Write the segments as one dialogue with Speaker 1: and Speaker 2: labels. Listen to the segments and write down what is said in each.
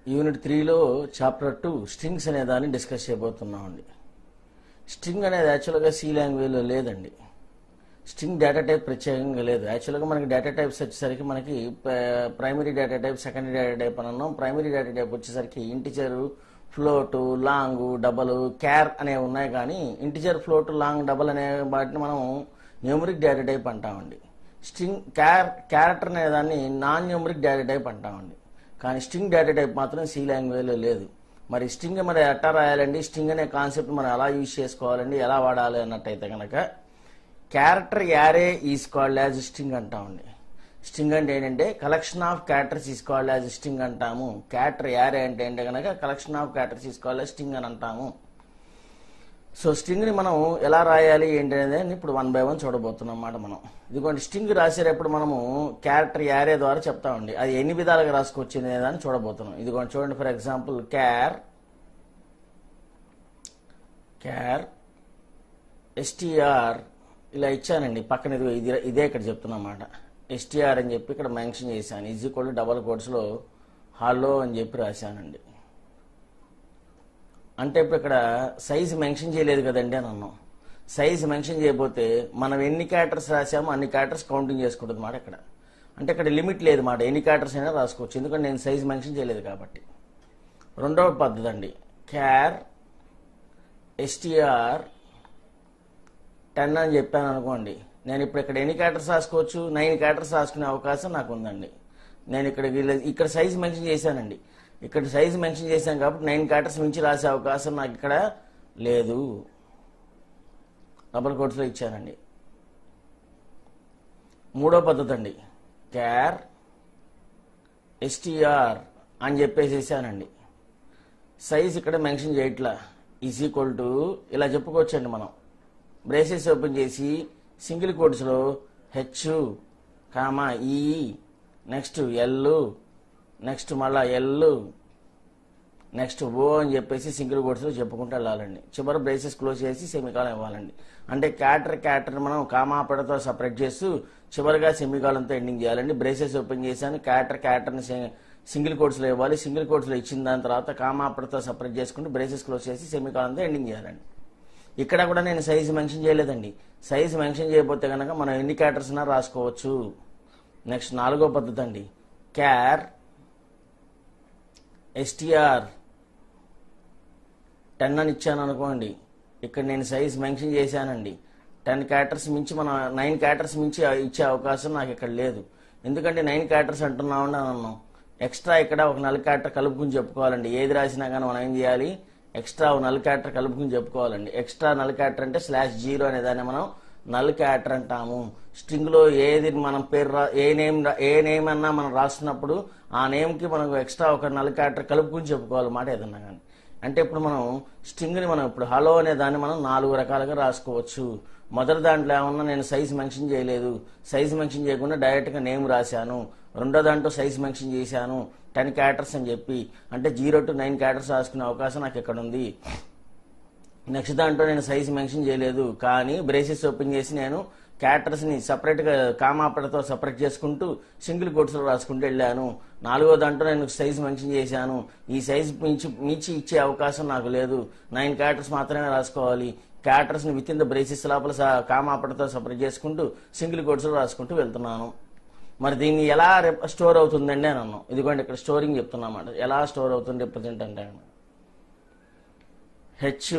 Speaker 1: Unit త్రీలో chapter two strings అనే దాన్ని డిస్కస్ చేయబోతున్నామండి స్ట్రింగ్ అనేది యాక్చువల్గా సి లాంగ్వేజ్లో లేదండి స్ట్రింగ్ డేటా టైప్ ప్రత్యేకంగా లేదు యాక్చువల్గా మనకి డేటా టైప్స్ వచ్చేసరికి మనకి primary data type secondary data type అని అన్నాం ప్రైమరీ డేటా టైప్ వచ్చేసరికి integer float long double char అనేవి ఉన్నాయి కానీ ఇంటిజర్ ఫ్లోట్ లాంగ్ డబల్ అనే వాటిని మనం న్యూమరిక్ డేటా టైప్ అంటామండి స్ట్రింగ్ క్యార్ క్యారెక్టర్ అనే దాన్ని నాన్ న్యూమరిక్ డేటా టైప్ అంటామండి కానీ స్ట్రింగ్ డేటా టైప్ మాత్రం సి లాంగ్వేజ్లో లేదు మరి స్ట్రింగ్ మరి ఎట్టా రాయాలండి స్ట్రింగ్ అనే కాన్సెప్ట్ మనం ఎలా యూజ్ చేసుకోవాలండి ఎలా వాడాలి అన్నట్టయితే కనుక character array is called as string అంటామండి స్ట్రింగ్ అంటే ఏంటంటే collection of characters is called as string అంటాము క్యారెక్టర్ యారే అంటే ఏంటంటే కనుక collection of characters is called as string అని అంటాము సో స్ట్రింగ్ని మనం ఎలా రాయాలి ఏంటి అనేది ఇప్పుడు వన్ బై వన్ చూడబోతున్నాం అన్నమాట మనం ఇదిగోండి స్ట్రింగ్ రాసేటప్పుడు మనము క్యారెక్టర్ యారే ద్వారా చెప్తామండి అది ఎన్ని విధాలుగా రాసుకోవచ్చు అనే దాన్ని చూడబోతున్నాం ఇదిగోండి చూడండి for example char char STR ఇలా ఇచ్చానండి పక్కన ఇదిగో ఇది ఇదే ఇక్కడ చెప్తున్నమాట ఎస్టీఆర్ అని చెప్పి ఇక్కడ మెన్షన్ చేశాను ఈజీ కోడ్ డబల్ కోడ్స్లో హాలో అని చెప్పి రాశానండి అంటే ఇప్పుడు ఇక్కడ సైజ్ మెన్షన్ చేయలేదు కదండి అని అన్నాం సైజ్ మెన్షన్ చేయకపోతే మనం ఎన్ని క్యారెక్టర్స్ రాసామో అన్ని క్యారెక్టర్స్ కౌంటింగ్ చేసుకుంటుంది మాట ఇక్కడ అంటే ఇక్కడ లిమిట్ లేదు మాట ఎన్ని క్యారెక్టర్స్ అయినా రాసుకోవచ్చు ఎందుకంటే నేను సైజ్ మెన్షన్ చేయలేదు కాబట్టి రెండవ పద్ధతి అండి క్యార్ ఎస్టీఆర్ టెన్ అని చెప్పాను అనుకోండి నేను ఇప్పుడు ఇక్కడ ఎన్ని క్యారెక్టర్స్ రాసుకోవచ్చు నైన్ క్యారెక్టర్స్ రాసుకునే అవకాశం నాకు ఉందండి నేను ఇక్కడ వీళ్ళ- ఇక్కడ సైజ్ మెన్షన్ చేశానండి ఇక్కడ సైజ్ మెన్షన్ చేశాను కాబట్టి నైన్ క్యారెక్టర్స్ మించి రాసే అవకాశం నాకు ఇక్కడ లేదు డబల్ కోట్స్లో ఇచ్చానండి మూడో పద్ధతి అండి క్యార్ ఎస్టీఆర్ అని చెప్పేసేసానండి సైజ్ ఇక్కడ మెన్షన్ చేయట్లా ఈజ్ ఈక్వల్ టు ఇలా చెప్పుకోవచ్చండి మనం బ్రేసెస్ ఓపెన్ చేసి సింగిల్ కోడ్స్లో H comma E next L next మళ్ళా ఎల్ నెక్స్ట్ ఓ అని చెప్పేసి సింగిల్ కోడ్స్లో చెప్పుకుంటూ వెళ్ళాలండి చివరి బ్రేసెస్ క్లోజ్ చేసి సెమికాలం ఇవ్వాలండి అంటే క్యాటర్ క్యాటర్ మనం కామా పడతో సపరేట్ చేస్తూ చివరిగా సెమికాలంతో ఎండింగ్ చేయాలండి బ్రేసెస్ ఓపెన్ చేశాను క్యాటర్ క్యాటర్ని సింగిల్ కోడ్స్లో ఇవ్వాలి సింగిల్ కోడ్స్లో ఇచ్చిన దాని తర్వాత కామా పడతో సపరేట్ చేసుకుంటూ బ్రేసెస్ క్లోజ్ చేసి సెమికాలంతో ఎండింగ్ చేయాలండి ఇక్కడ కూడా నేను సైజ్ మెన్షన్ చేయలేదండి సైజ్ మెన్షన్ చేయకపోతే కనుక మనం ఎన్ని క్యాటర్స్ రాసుకోవచ్చు నెక్స్ట్ నాలుగో పద్ధతి అండి క్యార్ ఎస్టీఆర్ టెన్ అని ఇచ్చాను అనుకోండి ఇక్కడ నేను సైజ్ మెన్షన్ చేశానండి టెన్ క్యాటర్స్ మించి మనం నైన్ క్యాటర్స్ మించి ఇచ్చే అవకాశం నాకు ఇక్కడ లేదు ఎందుకంటే నైన్ క్యాటర్స్ అంటున్నామండి అని అన్నాం ఎక్స్ట్రా ఇక్కడ ఒక నల్ క్యాటర్ కలుపుకుని చెప్పుకోవాలండి ఏది రాసినా కానీ మనం ఏం చేయాలి ఎక్స్ట్రా ఒక నల్ క్యాటర్ కలుపుకుని చెప్పుకోవాలండి ఎక్స్ట్రా నల్ క్యాటర్ అంటే స్లాష్ జీరో అనే దాన్ని మనం నల్ క్యాటర్ అంటాము స్ట్రింగ్ లో ఏది మనం పేరు రా- ఏ నేమ్ రా- ఏ నేమ్ అన్నా మనం రాస్తున్నప్పుడు ఆ నేమ్ కి మనకు ఎక్స్ట్రా ఒక నల్ క్యాటర్ కలుపుకుని చెప్పుకోవాలి మాట ఏదన్నా కానీ అంటే ఇప్పుడు మనం స్ట్రింగ్ ని మనం ఇప్పుడు హలో అనే దాన్ని మనం నాలుగు రకాలుగా రాసుకోవచ్చు మొదటి దాంట్లో ఏమన్నా నేను సైజ్ మెన్షన్ చేయలేదు సైజ్ మెన్షన్ చేయకుండా డైరెక్ట్ గా నేమ్ రాశాను రెండో దాంట్లో సైజ్ మెన్షన్ చేశాను టెన్ క్యారెక్టర్స్ అని చెప్పి అంటే జీరో టు నైన్ క్యారెక్టర్స్ రాసుకునే అవకాశం నాకు ఇక్కడ ఉంది నెక్స్ట్ దాంట్లో నేను సైజ్ మెన్షన్ చేయలేదు కానీ బ్రేసెస్ ఓపెన్ చేసి నేను క్యారెక్టర్స్ ని సపరేట్ గా కామాపడతో సపరేట్ చేసుకుంటూ సింగిల్ కోట్స్ లో రాసుకుంటూ వెళ్ళాను నాలుగో దాంట్లో నేను సైజ్ మెన్షన్ చేశాను ఈ సైజ్ మించి మించి ఇచ్చే అవకాశం నాకు లేదు నైన్ క్యారెక్టర్స్ మాత్రమే రాసుకోవాలి క్యారెక్టర్స్ ని విత్ ఇన్ ద బ్రేసెస్ లోపల స- కామాపడతో సపరేట్ చేసుకుంటూ సింగిల్ కోట్స్ లో రాసుకుంటూ వెళ్తున్నాను మరి దీన్ని ఎలా స్టోర్ అవుతుందండి అని అన్నాం ఇదిగోండి ఇక్కడ స్టోరింగ్ చెప్తున్నమాట ఎలా స్టోర్ అవుతుంది రిప్రజెంట్ అంటే హెచ్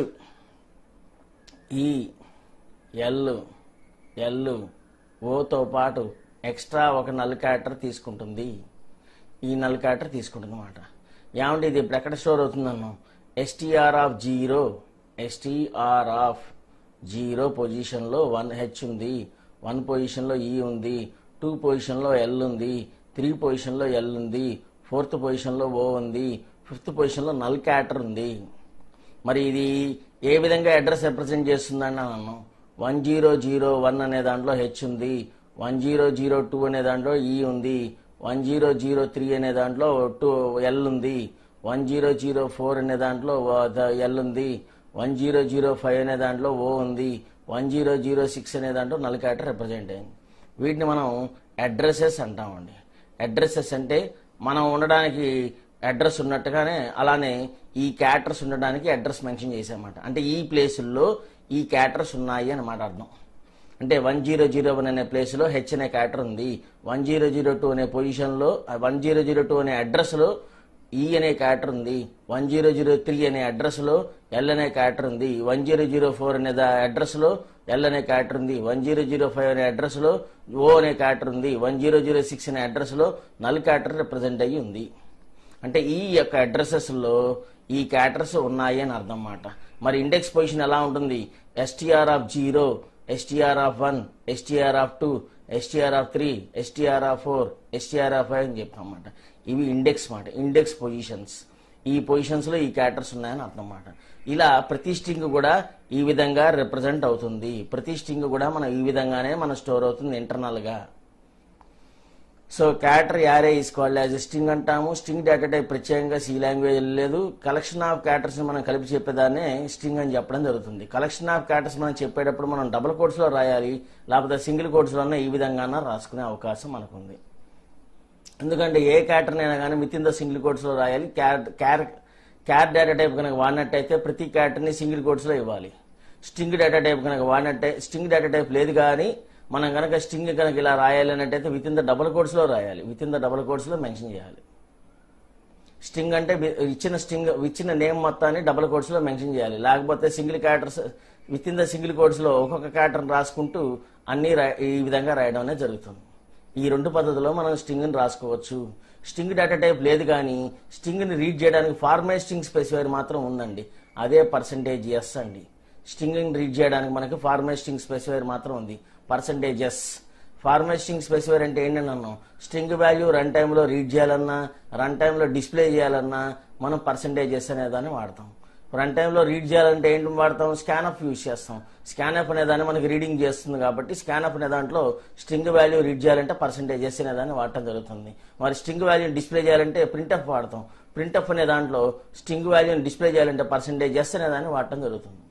Speaker 1: ఈ ఎల్ ఎల్ ఓతో పాటు ఎక్స్ట్రా ఒక నల్ క్యారెక్టర్ తీసుకుంటుంది ఈ నల్ క్యారెక్టర్ తీసుకుంటుంది అనమాట ఏమంటే ఇది ఇప్పుడు ఎక్కడ స్టోర్ అవుతుందన్నాం STR of zero STR of zero పొజిషన్లో వన్ హెచ్ ఉంది వన్ పొజిషన్లో ఈ ఉంది టూ పొజిషన్లో ఎల్ ఉంది త్రీ పొజిషన్లో ఎల్ ఉంది ఫోర్త్ పొజిషన్లో ఓ ఉంది ఫిఫ్త్ పొజిషన్లో నల్ క్యారెక్టర్ ఉంది మరి ఇది ఏ విధంగా అడ్రస్ రిప్రజెంట్ చేస్తుందని అన్నాను వన్ జీరో జీరో వన్ అనే దాంట్లో హెచ్ ఉంది వన్ జీరో జీరో టూ అనే దాంట్లో ఈ ఉంది వన్ జీరో జీరో త్రీ అనే దాంట్లో టూ ఎల్ ఉంది వన్ జీరో జీరో ఫోర్ అనే దాంట్లో ఎల్ ఉంది వన్ జీరో జీరో ఫైవ్ అనే దాంట్లో ఓ ఉంది వన్ జీరో జీరో సిక్స్ అనే దాంట్లో నల్ క్యారెక్టర్ రిప్రజెంట్ అయింది వీటిని మనం అడ్రసెస్ అంటామండి అడ్రసెస్ అంటే మనం ఉండడానికి అడ్రస్ ఉన్నట్టుగానే అలానే ఈ క్యారెక్టర్స్ ఉండడానికి అడ్రస్ మెన్షన్ చేసామన్నమాట అంటే ఈ ప్లేసుల్లో ఈ క్యారెక్టర్స్ ఉన్నాయి అన్నమాట అర్థం అంటే వన్ జీరో జీరో వన్ అనే ప్లేస్లో హెచ్ అనే క్యారెక్టర్ ఉంది వన్ జీరో జీరో టూ అనే పొజిషన్లో వన్ జీరో జీరో టూ అనే అడ్రస్లో ఈ అనే క్యారెక్టర్ ఉంది వన్ జీరో జీరో త్రీ అనే అడ్రస్లో ఎల్ అనే క్యారెక్టర్ ఉంది వన్ జీరో జీరో ఫోర్ అనే దా- అడ్రస్లో ఎల్ అనే క్యారెక్టర్ ఉంది వన్ జీరో జీరో ఫైవ్ అనే అడ్రస్లో ఓ అనే క్యారెక్టర్ ఉంది వన్ జీరో జీరో సిక్స్ అనే అడ్రస్లో నల్ క్యారెక్టర్ రిప్రజెంట్ అయ్యి ఉంది అంటే ఈ యొక్క అడ్రసెస్లో ఈ క్యారెక్టర్స్ ఉన్నాయి అని అర్థం అన్నమాట మరి ఇండెక్స్ పొజిషన్ ఎలా ఉంటుంది STR of zero STR of one STR of two STR of three STR of four STR of five అని చెప్పామన్నమాట ఇవి ఇండెక్స్ మాట ఇండెక్స్ పొజిషన్స్ ఈ పొజిషన్స్ లో ఈ క్యారెక్టర్స్ ఉన్నాయని అర్థం అన్నమాట ఇలా ప్రతి స్ట్రింగ్ కూడా ఈ విధంగా రిప్రజెంట్ అవుతుంది ప్రతి స్ట్రింగ్ కూడా మనం ఈ విధంగానే మన స్టోర్ అవుతుంది ఇంటర్నల్ గా so character array is called as string అంటాము స్ట్రింగ్ డేటా టైప్ ప్రత్యేకంగా సి లాంగ్వేజ్ లేదు కలెక్షన్ ఆఫ్ క్యారెక్టర్స్ మనం కలిపి చెప్పేదాన్నే స్ట్రింగ్ అని చెప్పడం జరుగుతుంది కలెక్షన్ ఆఫ్ క్యారెక్టర్స్ మనం చెప్పేటప్పుడు మనం డబుల్ కోడ్స్ లో రాయాలి లేకపోతే సింగిల్ కోడ్స్ లోనే ఈ విధంగా రాసుకునే అవకాశం మనకుంది ఎందుకంటే ఏ క్యారెక్టర్నైనా కానీ within the single quotes లో రాయాలి క్యార్ క్యార్ క్యార్ డేటా టైప్ కనుక వాడినట్టయితే ప్రతి క్యారెక్టర్ని సింగిల్ కోడ్స్ లో ఇవ్వాలి స్ట్రింగ్ డేటా టైప్ కనుక వాడినట్టే స్ట్రింగ్ డేటా టైప్ లేదు కానీ మనం కనుక స్ట్రింగ్ కనుక ఇలా రాయాలి అన్నట్టయితే within the double quotes లో రాయాలి within the double quotes లో మెన్షన్ చేయాలి స్ట్రింగ్ అంటే వి- ఇచ్చిన స్ట్రింగ్ ఇచ్చిన నేమ్ మొత్తాన్ని డబుల్ కోడ్స్ లో మెన్షన్ చేయాలి లేకపోతే single characters within the single quotes లో ఒక్కొక్క క్యారెక్టర్ రాసుకుంటూ అన్ని రా- ఈ విధంగా రాయడం అనేది జరుగుతుంది ఈ రెండు పద్ధతుల్లో మనం స్ట్రింగ్ ని రాసుకోవచ్చు స్ట్రింగ్ డేటా టైప్ లేదు కానీ స్ట్రింగ్ ని రీడ్ చేయడానికి ఫార్మాట్ స్ట్రింగ్ స్పెసిఫైర్ మాత్రం ఉందండి అదే పర్సంటేజ్ ఎస్ అండి స్ట్రింగ్ ని రీడ్ చేయడానికి మనకి ఫార్మాట్ స్ట్రింగ్ స్పెసిఫైర్ మాత్రం ఉంది percentage S format string specifier అంటే ఏంటని అన్నాం స్ట్రింగ్ వాల్యూ రన్ టైంలో రీడ్ చేయాలన్నా రన్ టైంలో డిస్ప్లే చేయాలన్నా మనం పర్సంటేజెస్ అనే దాన్ని వాడతాం రన్ టైంలో రీడ్ చేయాలంటే ఏంటి వాడతాం స్కాన్ అప్ యూజ్ చేస్తాం స్కాన్ అప్ అనే దాన్ని మనకి రీడింగ్ చేస్తుంది కాబట్టి స్కాన్ అప్ అనే దాంట్లో స్ట్రింగ్ వాల్యూ రీడ్ చేయాలంటే పర్సంటేజెస్ అనే దాన్ని వాడటం జరుగుతుంది మరి స్ట్రింగ్ వాల్యూ డిస్ప్లే చేయాలంటే ప్రింట్అప్ వాడతాం ప్రింట్అప్ అనే దాంట్లో స్ట్రింగ్ వాల్యూని డిస్ప్లే చేయాలంటే పర్సంటేజెస్ అనే దాన్ని వాడటం జరుగుతుంది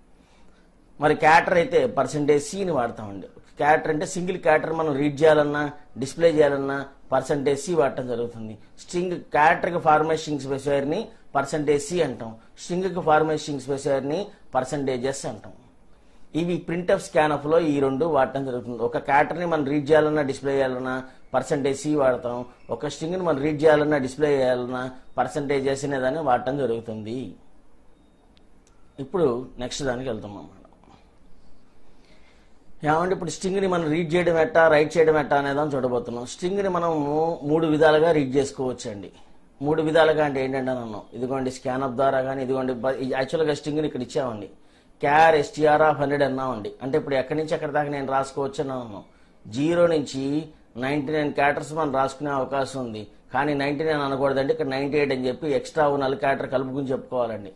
Speaker 1: మరి క్యాటర్ అయితే పర్సంటేజ్ సిని వాడతామండి క్యాటర్ అంటే సింగిల్ క్యాటర్ మనం రీడ్ చేయాలన్నా డిస్ప్లే చేయాలన్నా పర్సంటేజ్ సి వాడటం జరుగుతుంది స్ట్రింగ్ క్యాటర్ కి ఫార్మేట్ స్ట్రింగ్ స్పెసిఫైర్ ని పర్సంటేజ్ సి అంటాం స్ట్రింగ్ కి ఫార్మేట్ స్ట్రింగ్ స్పెసిఫైర్ ని పర్సంటేజెస్ అంటాం ఇవి ప్రింట్ ఆఫ్ స్కాన్ ఆఫ్ లో ఈ రెండు వాడటం జరుగుతుంది ఒక క్యాటర్ ని మనం రీడ్ చేయాలన్నా డిస్ప్లే చేయాలన్నా పర్సంటేజ్ సి వాడతాం ఒక స్ట్రింగ్ ని మనం రీడ్ చేయాలన్నా డిస్ప్లే చేయాలన్నా పర్సంటేజెస్ అనే దాన్ని వాడటం జరుగుతుంది ఇప్పుడు నెక్స్ట్ దానికి వెళ్తాం అన్నమాట ఏమంటే ఇప్పుడు స్ట్రింగ్ ని మనం రీడ్ చేయడం ఎట్టా రైట్ చేయడం ఎట్టా అనేదాన్ని చూడబోతున్నాం స్ట్రింగ్ ని మనం మూడు విధాలుగా రీడ్ చేసుకోవచ్చు అండి మూడు విధాలుగా అంటే ఏంటంటే అన్నాం ఇదిగోండి స్కాన్ అప్ ద్వారా కానీ ఇదిగోండి యాక్చువల్గా స్ట్రింగ్ ని ఇక్కడ ఇచ్చామండి క్యార్ ఎస్టీఆర్ ఆఫ్ హండ్రెడ్ అన్నామండి అంటే ఇప్పుడు ఎక్కడి నుంచి ఎక్కడి దాకా నేను రాసుకోవచ్చు అని అన్నాం జీరో నుంచి నైన్టీ నైన్ క్యాటర్స్ మనం రాసుకునే అవకాశం ఉంది కానీ నైన్టీ నైన్ అనకూడదండి ఇక్కడ నైన్టీ ఎయిట్ అని చెప్పి ఎక్స్ట్రా నల్ క్యాటర్ కలుపుకుని చెప్పుకోవాలండి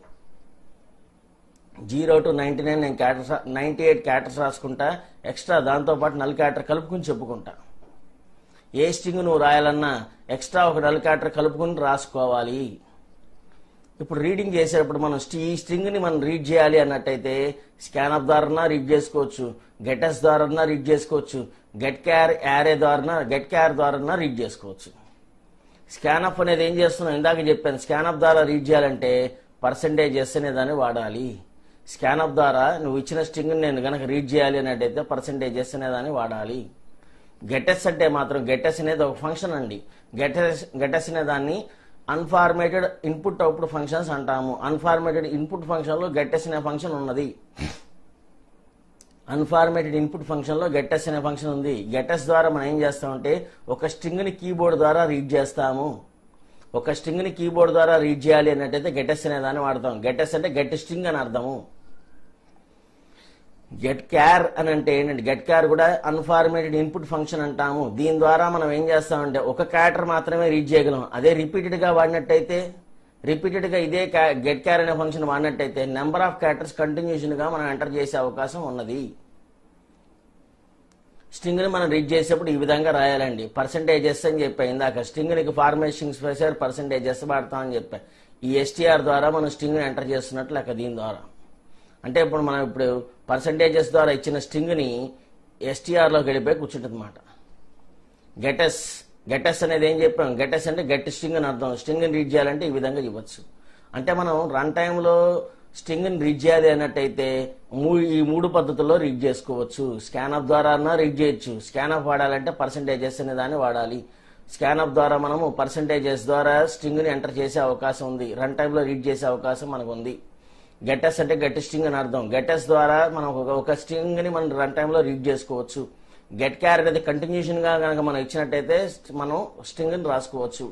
Speaker 1: జీరో టు నైన్టీ నైన్ నేను క్యాటర్స్ నైన్టీ ఎయిట్ క్యాటర్స్ రాసుకుంటా ఎక్స్ట్రా దాంతో పాటు నల్ క్యాటర్ కలుపుకుని చెప్పుకుంటా ఏ స్ట్రింగ్ నువ్వు రాయాలన్నా ఎక్స్ట్రా ఒక నల్ క్యాటర్ కలుపుకుని రాసుకోవాలి ఇప్పుడు రీడింగ్ చేసేటప్పుడు మనం స్టి- ఈ స్ట్రింగ్ ని మనం రీడ్ చేయాలి అన్నట్టయితే స్కాన్ అప్ ద్వారా రీడ్ చేసుకోవచ్చు గెటెస్ ద్వారా రీడ్ చేసుకోవచ్చు గెట్ క్యార్ యారే ద్వారా గెట్ క్యార్ ద్వారా రీడ్ చేసుకోవచ్చు స్కాన్ అప్ అనేది ఏం చేస్తున్నాం ఇందాక చెప్పాను స్కాన్ అప్ ద్వారా రీడ్ చేయాలంటే పర్సంటేజ్ ఎస్ అనే దాన్ని వాడాలి స్కాన్ అప్ ద్వారా నువ్వు ఇచ్చిన స్ట్రింగ్ నేను గనక రీడ్ చేయాలి అన్నట్టయితే పర్సంటేజ్ ఎస్ అనే దాన్ని వాడాలి గెటెస్ అంటే మాత్రం గెటెస్ అనేది ఒక ఫంక్షన్ అండి గెటెస్ గెటెస్ అనే దాన్ని అన్ఫార్మేటెడ్ ఇన్పుట్ అవుట్పుట్ ఫంక్షన్స్ అంటాము అన్ఫార్మేటెడ్ ఇన్పుట్ ఫంక్షన్ లో గెటెస్ అనే ఫంక్షన్ ఉన్నది అన్ఫార్మేటెడ్ ఇన్పుట్ ఫంక్షన్ లో గెటెస్ అనే ఫంక్షన్ ఉంది గెటెస్ ద్వారా మనం ఏం చేస్తామంటే ఒక స్ట్రింగ్ ని కీబోర్డ్ ద్వారా రీడ్ చేస్తాము ఒక స్ట్రింగ్ ని కీబోర్డ్ ద్వారా రీడ్ చేయాలి అన్నట్టయితే గెటెస్ అనే దాన్ని వాడతాం గెటెస్ అంటే గెట్ స్ట్రింగ్ అని అర్థము గెట్ క్యార్ అని అంటే ఏంటంటే గెట్ క్యార్ కూడా అన్ఫార్మేటెడ్ ఇన్పుట్ ఫంక్షన్ అంటాము దీని ద్వారా మనం ఏం చేస్తామంటే ఒక క్యారెక్టర్ మాత్రమే రీడ్ చేయగలం అదే రిపీటెడ్ గా వాడినట్టయితే రిపీటెడ్ గా ఇదే గెట్ క్యార్ అనే ఫంక్షన్ వాడినట్టయితే నెంబర్ ఆఫ్ క్యారెక్టర్స్ కంటిన్యూషన్ గా మనం ఎంటర్ చేసే అవకాశం ఉన్నది స్ట్రింగ్ ని మనం రీడ్ చేసేప్పుడు ఈ విధంగా రాయాలండి పర్సంటేజెస్ అని చెప్పా ఇందాక స్ట్రింగ్ నికి ఫార్మేషన్ స్పెషల్ పర్సంటేజెస్ వాడతాం అని చెప్పా ఈ ఎస్టీఆర్ ద్వారా మనం స్ట్రింగ్ ని ఎంటర్ చేస్తున్నట్లు లెక్క దీని ద్వారా అంటే ఇప్పుడు మనం ఇప్పుడు పర్సంటేజెస్ ద్వారా ఇచ్చిన స్ట్రింగ్ ని ఎస్టీఆర్ లోకి వెళ్ళిపోయి కూర్చుంటుంది అనమాట గెటెస్ గెటెస్ అనేది ఏం చెప్పాం గెటెస్ అంటే గెట్ స్ట్రింగ్ అని అర్థం స్ట్రింగ్ రీడ్ చేయాలంటే ఈ విధంగా ఇవ్వచ్చు అంటే మనం రన్ టైంలో స్ట్రింగ్ రీడ్ చేయాలి అన్నట్టయితే మూ- ఈ మూడు పద్ధతుల్లో రీడ్ చేసుకోవచ్చు స్కాన్ అప్ ద్వారా అన్నా రీడ్ చేయొచ్చు స్కాన్ అప్ వాడాలంటే పర్సంటేజెస్ అనే దాన్ని వాడాలి స్కాన్ అప్ ద్వారా మనము పర్సంటేజెస్ ద్వారా స్ట్రింగ్ ని ఎంటర్ చేసే అవకాశం ఉంది రన్ టైంలో రీడ్ చేసే అవకాశం మనకు ఉంది గెటెస్ అంటే గెట్ స్ట్రింగ్ అని అర్థం గెటెస్ ద్వారా మనం ఒక- ఒక స్ట్రింగ్ ని మనం రన్ టైంలో రీడ్ చేసుకోవచ్చు గెట్ క్యార్ అనేది కంటిన్యూషన్ గా కనుక మనం ఇచ్చినట్టయితే మనం స్ట్రింగ్ ని రాసుకోవచ్చు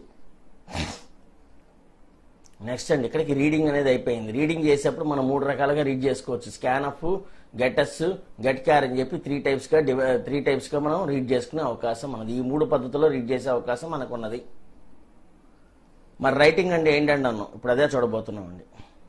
Speaker 1: నెక్స్ట్ అండి ఇక్కడికి రీడింగ్ అనేది అయిపోయింది రీడింగ్ చేసేప్పుడు మనం మూడు రకాలుగా రీడ్ చేసుకోవచ్చు స్కాన్ ఆఫ్ గెటస్ గెట్ క్యార్ అని చెప్పి త్రీ టైప్స్ గా త్రీ టైప్స్ గా మనం రీడ్ చేసుకునే అవకాశం మనది ఈ మూడు పద్ధతుల్లో రీడ్ చేసే అవకాశం మనకు ఉన్నది మరి రైటింగ్ అంటే ఏంటంటే అన్నాం ఇప్పుడు అదే చూడబోతున్నాం అండి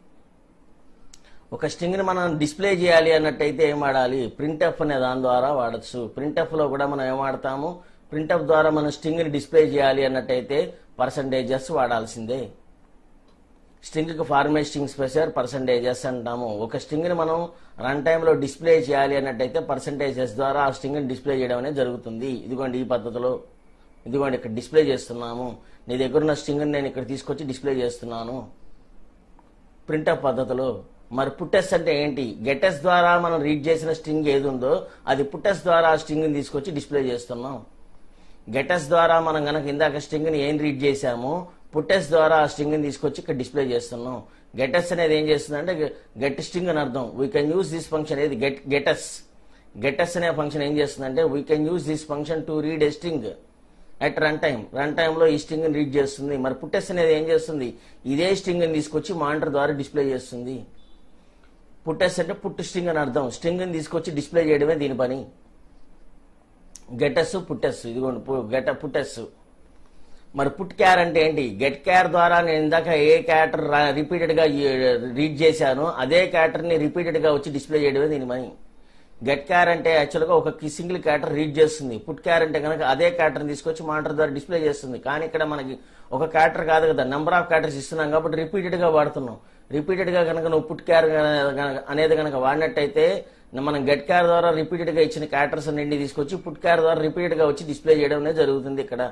Speaker 1: ఒక స్ట్రింగ్ ని మనం డిస్ప్లే చేయాలి అన్నట్టయితే ఏం వాడాలి ప్రింట్ఎఫ్ అనే దాని ద్వారా వాడచ్చు ప్రింట్ఎఫ్ లో కూడా మనం ఏం వాడతాము ప్రింట్ఎఫ్ ద్వారా మనం స్ట్రింగ్ ని డిస్ప్లే చేయాలి అన్నట్టయితే పర్సంటేజెస్ వాడాల్సిందే స్ట్రింగ్ కి ఫార్మేట్ స్ట్రింగ్ స్పెషల్ పర్సంటేజెస్ అంటాము ఒక స్ట్రింగ్ ని మనం రన్ టైమ్ లో డిస్ప్లే చేయాలి అన్నట్టయితే పర్సంటేజెస్ ద్వారా ఆ స్ట్రింగ్ ని డిస్ప్లే చేయడం అనేది జరుగుతుంది ఇదిగోండి ఈ పద్ధతిలో ఇదిగోండి ఇక్కడ డిస్ప్లే చేస్తున్నాము నీ దగ్గర ఉన్న స్ట్రింగ్ నేను ఇక్కడ తీసుకొచ్చి డిస్ప్లే చేస్తున్నాను ప్రింటప్ పద్ధతిలో మరి పుట్టెస్ అంటే ఏంటి గెటెస్ ద్వారా మనం రీడ్ చేసిన స్ట్రింగ్ ఏది ఉందో అది పుట్టెస్ ద్వారా ఆ స్ట్రింగ్ ని తీసుకొచ్చి డిస్ప్లే చేస్తున్నాం గెటెస్ ద్వారా మనం గనక ఇందాక స్ట్రింగ్ ని ఏం రీడ్ చేశామో పుట్టెస్ ద్వారా ఆ స్ట్రింగ్ ని తీసుకొచ్చి ఇక్కడ డిస్ప్లే చేస్తున్నాం గెటెస్ అనేది ఏం చేస్తుంది అంటే గెట్ స్ట్రింగ్ అని అర్థం we can use this function ఏది గెట్ గెటెస్ గెటెస్ అనే ఫంక్షన్ ఏం చేస్తుందంటే we can use this function to read a string at run time run టైంలో ఈ స్ట్రింగ్ ని రీడ్ చేస్తుంది మరి పుట్టెస్ అనేది ఏం చేస్తుంది ఇదే స్ట్రింగ్ ని తీసుకొచ్చి మానిటర్ ద్వారా డిస్ప్లే చేస్తుంది పుట్టెస్ అంటే పుట్టు స్ట్రింగ్ అని అర్థం స్ట్రింగ్ ని తీసుకొచ్చి డిస్ప్లే చేయడమే దీని పని గెటెస్ పుట్టెస్ ఇదిగోండి పు- గెట పుట్టెస్ మరి పుట్ క్యార్ అంటే ఏంటి గెట్ క్యార్ ద్వారా నేను ఇందాక ఏ క్యారెక్టర్ రిపీటెడ్ గా రీడ్ చేశానో అదే క్యారెక్టర్ ని రిపీటెడ్ గా వచ్చి డిస్ప్లే చేయడమే దీని పని గెట్ క్యార్ అంటే యాక్చువల్ గా ఒక సింగిల్ క్యారెక్టర్ రీడ్ చేస్తుంది పుట్ క్యార్ అంటే కనుక అదే క్యారెక్టర్ తీసుకొచ్చి మానిటర్ ద్వారా డిస్ప్లే చేస్తుంది కానీ ఇక్కడ మనకి ఒక క్యారెక్టర్ కాదు కదా నెంబర్ ఆఫ్ క్యారెక్టర్స్ ఇస్తున్నాం కాబట్టి రిపీటెడ్ గా వాడుతున్నాం రిపీటెడ్ గా కనుక నువ్వు పుట్ క్యార్ అనేది కనుక వాడినట్టయితే మనం గెట్ క్యార్ ద్వారా రిపీటెడ్ గా ఇచ్చిన క్యారెక్టర్స్ అన్నింటినీ తీసుకొచ్చి పుట్ క్యార్ ద్వారా రిపీటెడ్ గా వచ్చి డిస్ప్లే చేయడం అనేది జరుగుతుంది ఇక్కడ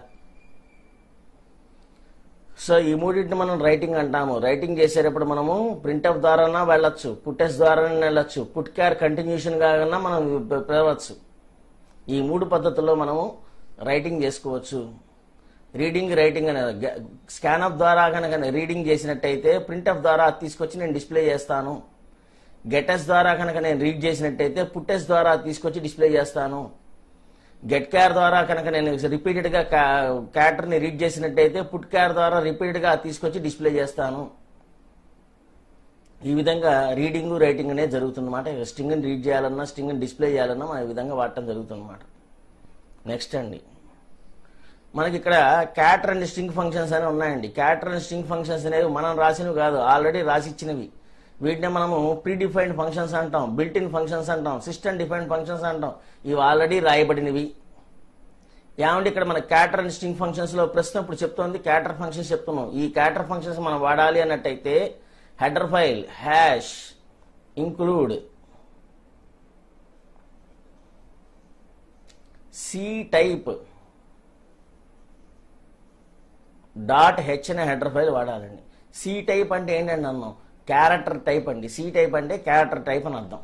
Speaker 1: సో ఈ మూడింటిని మనం రైటింగ్ అంటాము రైటింగ్ చేసేటప్పుడు మనము ప్రింట్అప్ ద్వారా వెళ్ళొచ్చు పుట్టెస్ ద్వారా వెళ్ళొచ్చు పుట్ క్యార్ కంటిన్యూషన్ గా మనం పిలవచ్చు ఈ మూడు పద్ధతుల్లో మనము రైటింగ్ చేసుకోవచ్చు రీడింగ్ రైటింగ్ అనేది స్కాన్ అప్ ద్వారా కనుక రీడింగ్ చేసినట్టయితే ప్రింట్అప్ ద్వారా అది తీసుకొచ్చి నేను డిస్ప్లే చేస్తాను గెటెస్ ద్వారా కనుక నేను రీడ్ చేసినట్టయితే పుట్టెస్ ద్వారా అది తీసుకొచ్చి డిస్ప్లే చేస్తాను గెట్ క్యార్ ద్వారా కనుక నేను రిపీటెడ్ గా క్యారెక్టర్ ని రీడ్ చేసినట్టయితే పుట్ క్యార్ ద్వారా రిపీటెడ్ గా తీసుకొచ్చి డిస్ప్లే చేస్తాను ఈ విధంగా రీడింగ్ రైటింగ్ అనేది జరుగుతుందన్నమాట స్ట్రింగ్ ని రీడ్ చేయాలన్నా స్ట్రింగ్ ని డిస్ప్లే చేయాలన్నా మనం ఈ విధంగా వాడటం జరుగుతుందన్నమాట నెక్స్ట్ అండి మనకి ఇక్కడ క్యాటర్ అండ్ స్ట్రింగ్ ఫంక్షన్స్ అని ఉన్నాయండి క్యాటర్ అండ్ స్ట్రింగ్ ఫంక్షన్స్ అనేవి మనం రాసినవి కాదు ఆల్రెడీ రాసి ఇచ్చినవి వీటిని మనము ప్రీ డిఫైన్డ్ ఫంక్షన్స్ అంటాం బిల్ట్ ఇన్ ఫంక్షన్స్ అంటాం సిస్టమ్ డిఫైన్డ్ ఫంక్షన్స్ అంటాం ఇవి ఆల్రెడీ రాయబడినవి ఏమంటే ఇక్కడ మన క్యాటర్ అండ్ స్ట్రింగ్ ఫంక్షన్స్ లో ప్రస్తుతం ఇప్పుడు చెప్తోంది క్యాటర్ ఫంక్షన్స్ చెప్తున్నాం ఈ క్యాటర్ ఫంక్షన్స్ మనం వాడాలి అన్నట్టయితే header file hash include C type dot H అనే హెడర్ ఫైల్ వాడాలండి సి టైప్ అంటే ఏంటండి అన్నాం క్యారెక్టర్ టైప్ అండి సి టైప్ అంటే క్యారెక్టర్ టైప్ అని అర్థం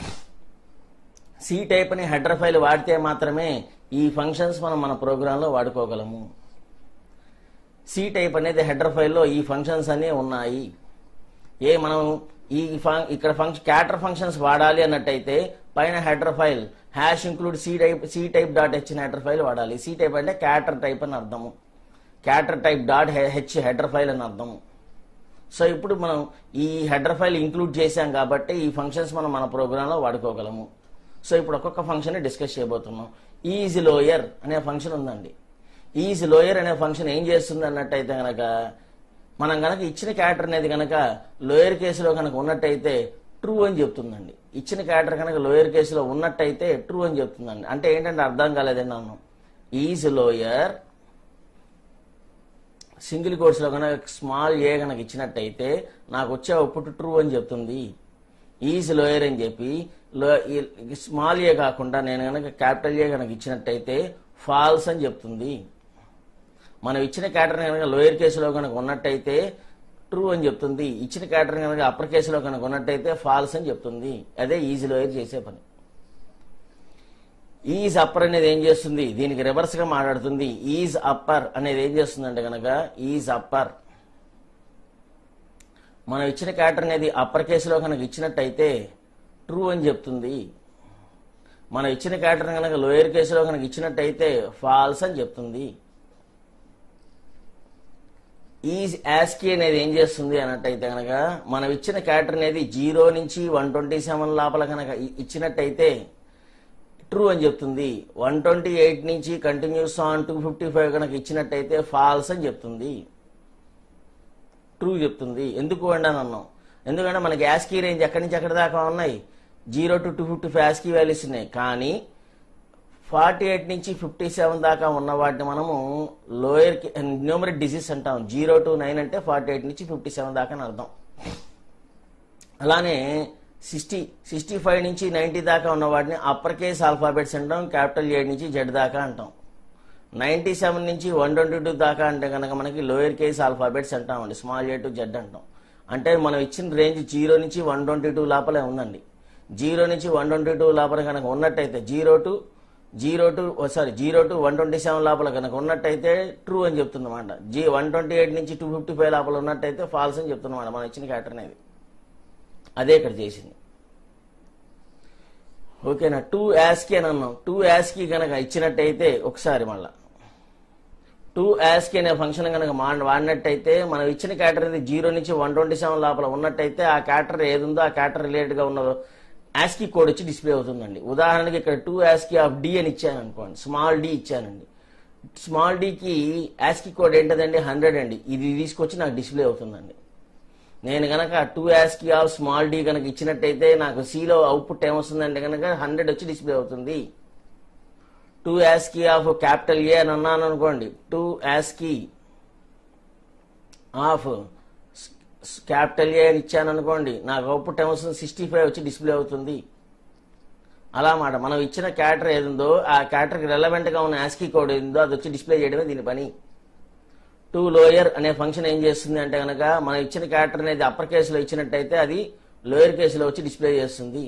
Speaker 1: సి టైప్ అనే హెడర్ ఫైల్ వాడితే మాత్రమే ఈ ఫంక్షన్స్ మనం మన ప్రోగ్రాంలో వాడుకోగలము సి టైప్ అనేది హెడర్ ఫైల్లో ఈ ఫంక్షన్స్ అన్నీ ఉన్నాయి ఏ మనం ఈ ఫం- ఇక్కడ ఫంక్షన్ క్యాటర్ ఫంక్షన్స్ వాడాలి అన్నట్టయితే పైన header file hash include C type C type dot H header file వాడాలి సి టైప్ అంటే క్యాటర్ టైప్ అని అర్థము character type dot H header file అని అర్థము సో ఇప్పుడు మనం ఈ హెడర్ ఫైల్ ఇంక్లూడ్ చేశాం కాబట్టి ఈ ఫంక్షన్స్ మనం మన ప్రోగ్రాంలో వాడుకోగలము సో ఇప్పుడు ఒక్కొక్క ఫంక్షన్ డిస్కస్ చేయబోతున్నాం ఈజ్ లోయర్ అనే ఫంక్షన్ ఉందండి ఈజ్ లోయర్ అనే ఫంక్షన్ ఏం చేస్తుంది అన్నట్టయితే గనక మనం గనక ఇచ్చిన క్యారెక్టర్ అనేది గనక లోయర్ కేసులో కనుక ఉన్నట్టయితే ట్రూ అని చెప్తుందండి ఇచ్చిన క్యారెక్టర్ కనుక లోయర్ కేసులో ఉన్నట్టయితే ట్రూ అని చెప్తుందండి అంటే ఏంటంటే అర్థం కాలేదండి నన్ను ఈజ్ లోయర్ సింగిల్ కోర్స్ లో కనుక స్మాల్ ఏ కనుక ఇచ్చినట్టయితే నాకు వచ్చే అవుట్పుట్ ట్రూ అని చెప్తుంది ఈజ్ లోయర్ అని చెప్పి స్మాల్ ఏ కాకుండా నేను కనుక క్యాపిటల్ ఏ కనుక ఇచ్చినట్టయితే ఫాల్స్ అని చెప్తుంది మనం ఇచ్చిన క్యాటర్ కనుక లోయర్ కేసులో కనుక ఉన్నట్టయితే ట్రూ అని చెప్తుంది ఇచ్చిన క్యాటర్ కనుక అప్పర్ కేసులో కనుక ఉన్నట్టయితే ఫాల్స్ అని చెప్తుంది అదే ఈజీ లోయర్ చేసే పని ఈజ్ అప్పర్ అనేది ఏం చేస్తుంది దీనికి రివర్స్ గా మాట్లాడుతుంది ఈజ్ అప్పర్ అనేది ఏం చేస్తుందంటే కనుక ఈజ్ అప్పర్ మనం ఇచ్చిన క్యాటర్ అనేది అప్పర్ కేసులో కనుక ఇచ్చినట్టయితే ట్రూ అని చెప్తుంది మనం ఇచ్చిన క్యాటర్ కనుక లోయర్ కేసులో కనుక ఇచ్చినట్టయితే ఫాల్స్ అని చెప్తుంది ఈజ్ యాస్కీ అనేది ఏం చేస్తుంది అన్నట్టయితే కనుక మనం ఇచ్చిన క్యాటర్ అనేది జీరో నుంచి వన్ ట్వంటీ సెవెన్ లోపల కనుక ఇ- ఇచ్చినట్టయితే ట్రూ అని చెప్తుంది వన్ ట్వంటీ ఎయిట్ నుంచి continues on two fifty five కనుక ఇచ్చినట్టయితే ఫాల్స్ అని చెప్తుంది ట్రూ చెప్తుంది ఎందుకు అండి అని అన్నాం ఎందుకంటే మనకి యాస్కీ రేంజ్ ఎక్కడి నుంచి ఎక్కడి దాకా ఉన్నాయి zero to two fifty five ASCII values ఉన్నాయి కానీ ఫార్టీ ఎయిట్ నుంచి ఫిఫ్టీ సెవెన్ దాకా ఉన్న వాటిని మనము లోయర్ న్యూమరిక్ డిసీజ్ అంటాం జీరో టు నైన్ అంటే ఫార్టీ ఎయిట్ నుంచి ఫిఫ్టీ సెవెన్ దాకా అని అర్థం అలానే సిక్స్టీ సిక్స్టీ ఫైవ్ నుంచి నైన్టీ దాకా ఉన్న వాటిని అప్పర్ కేస్ ఆల్ఫాబెట్స్ అంటాం క్యాపిటల్ ఏ నుంచి జెడ్ దాకా అంటాం నైన్టీ సెవెన్ నుంచి వన్ ట్వంటీ టూ దాకా అంటే కనుక మనకి లోయర్ కేస్ ఆల్ఫాబెట్స్ అంటామండి స్మాల్ ఏ టు జెడ్ అంటాం అంటే మనం ఇచ్చిన రేంజ్ జీరో నుంచి వన్ ట్వంటీ టూ లోపలే ఉందండి జీరో నుంచి వన్ ట్వంటీ టూ లోపల కనుక ఉన్నట్టయితే zero to zero to sorry zero to one twenty seven లోపల కనుక ఉన్నట్టయితే ట్రూ అని చెప్తుందన్నమాట జీ వన్ ట్వంటీ ఎయిట్ నుంచి టూ ఫిఫ్టీ ఫైవ్ లోపల ఉన్నట్టయితే ఫాల్స్ అని చెప్తున్నమాట మనం ఇచ్చిన క్యాటర్ అనేది అదే ఇక్కడ చేసింది ఓకేనా టూ యాస్కి అని అన్నాం టూ యాస్కి కనుక ఇచ్చినట్టయితే ఒకసారి మళ్ళా టూ యాస్కి అనే ఫంక్షన్ కనుక మా- వాడినట్టయితే మనం ఇచ్చిన క్యాటర్ అనేది జీరో నుంచి వన్ ట్వంటీ సెవెన్ లోపల ఉన్నట్టయితే ఆ క్యాటర్ ఏది ఉందో ఆ క్యాటర్ రిలేటెడ్ గా ఉన్న యాస్కి కోడ్ వచ్చి డిస్ప్లే అవుతుందండి ఉదాహరణకి ఇక్కడ టూ యాస్కి ఆఫ్ డి అని ఇచ్చాను అనుకోండి స్మాల్ డి ఇచ్చానండి స్మాల్ డికి యాస్కి కోడ్ ఏంటదండి హండ్రెడ్ అండి ఇది తీసుకొచ్చి నాకు డిస్ప్లే అవుతుందండి నేను గనక to ASCII of small D కనుక ఇచ్చినట్టయితే నాకు సిలో అవుట్పుట్ ఏమొస్తుందంటే కనుక హండ్రెడ్ వచ్చి డిస్ప్లే అవుతుంది to ASCII of capital A అని అన్నాను అనుకోండి to ASCII of capital A అని ఇచ్చాను అనుకోండి నాకు అవుట్పుట్ ఏమొస్తుంది సిక్స్టీ ఫైవ్ వచ్చి డిస్ప్లే అవుతుంది అలా మాట మనం ఇచ్చిన క్యాటర్ ఏదుందో ఆ క్యాటర్కి రెలవెంట్ గా ఉన్న యాస్కీ కోడ్ ఏదో అది వచ్చి డిస్ప్లే చేయడమే దీని పని టూ లోయర్ అనే ఫంక్షన్ ఏం చేస్తుంది అంటే కనుక మనం ఇచ్చిన క్యాటర్ అనేది అప్పర్ కేసులో ఇచ్చినట్టయితే అది లోయర్ కేసులో వచ్చి డిస్ప్లే చేస్తుంది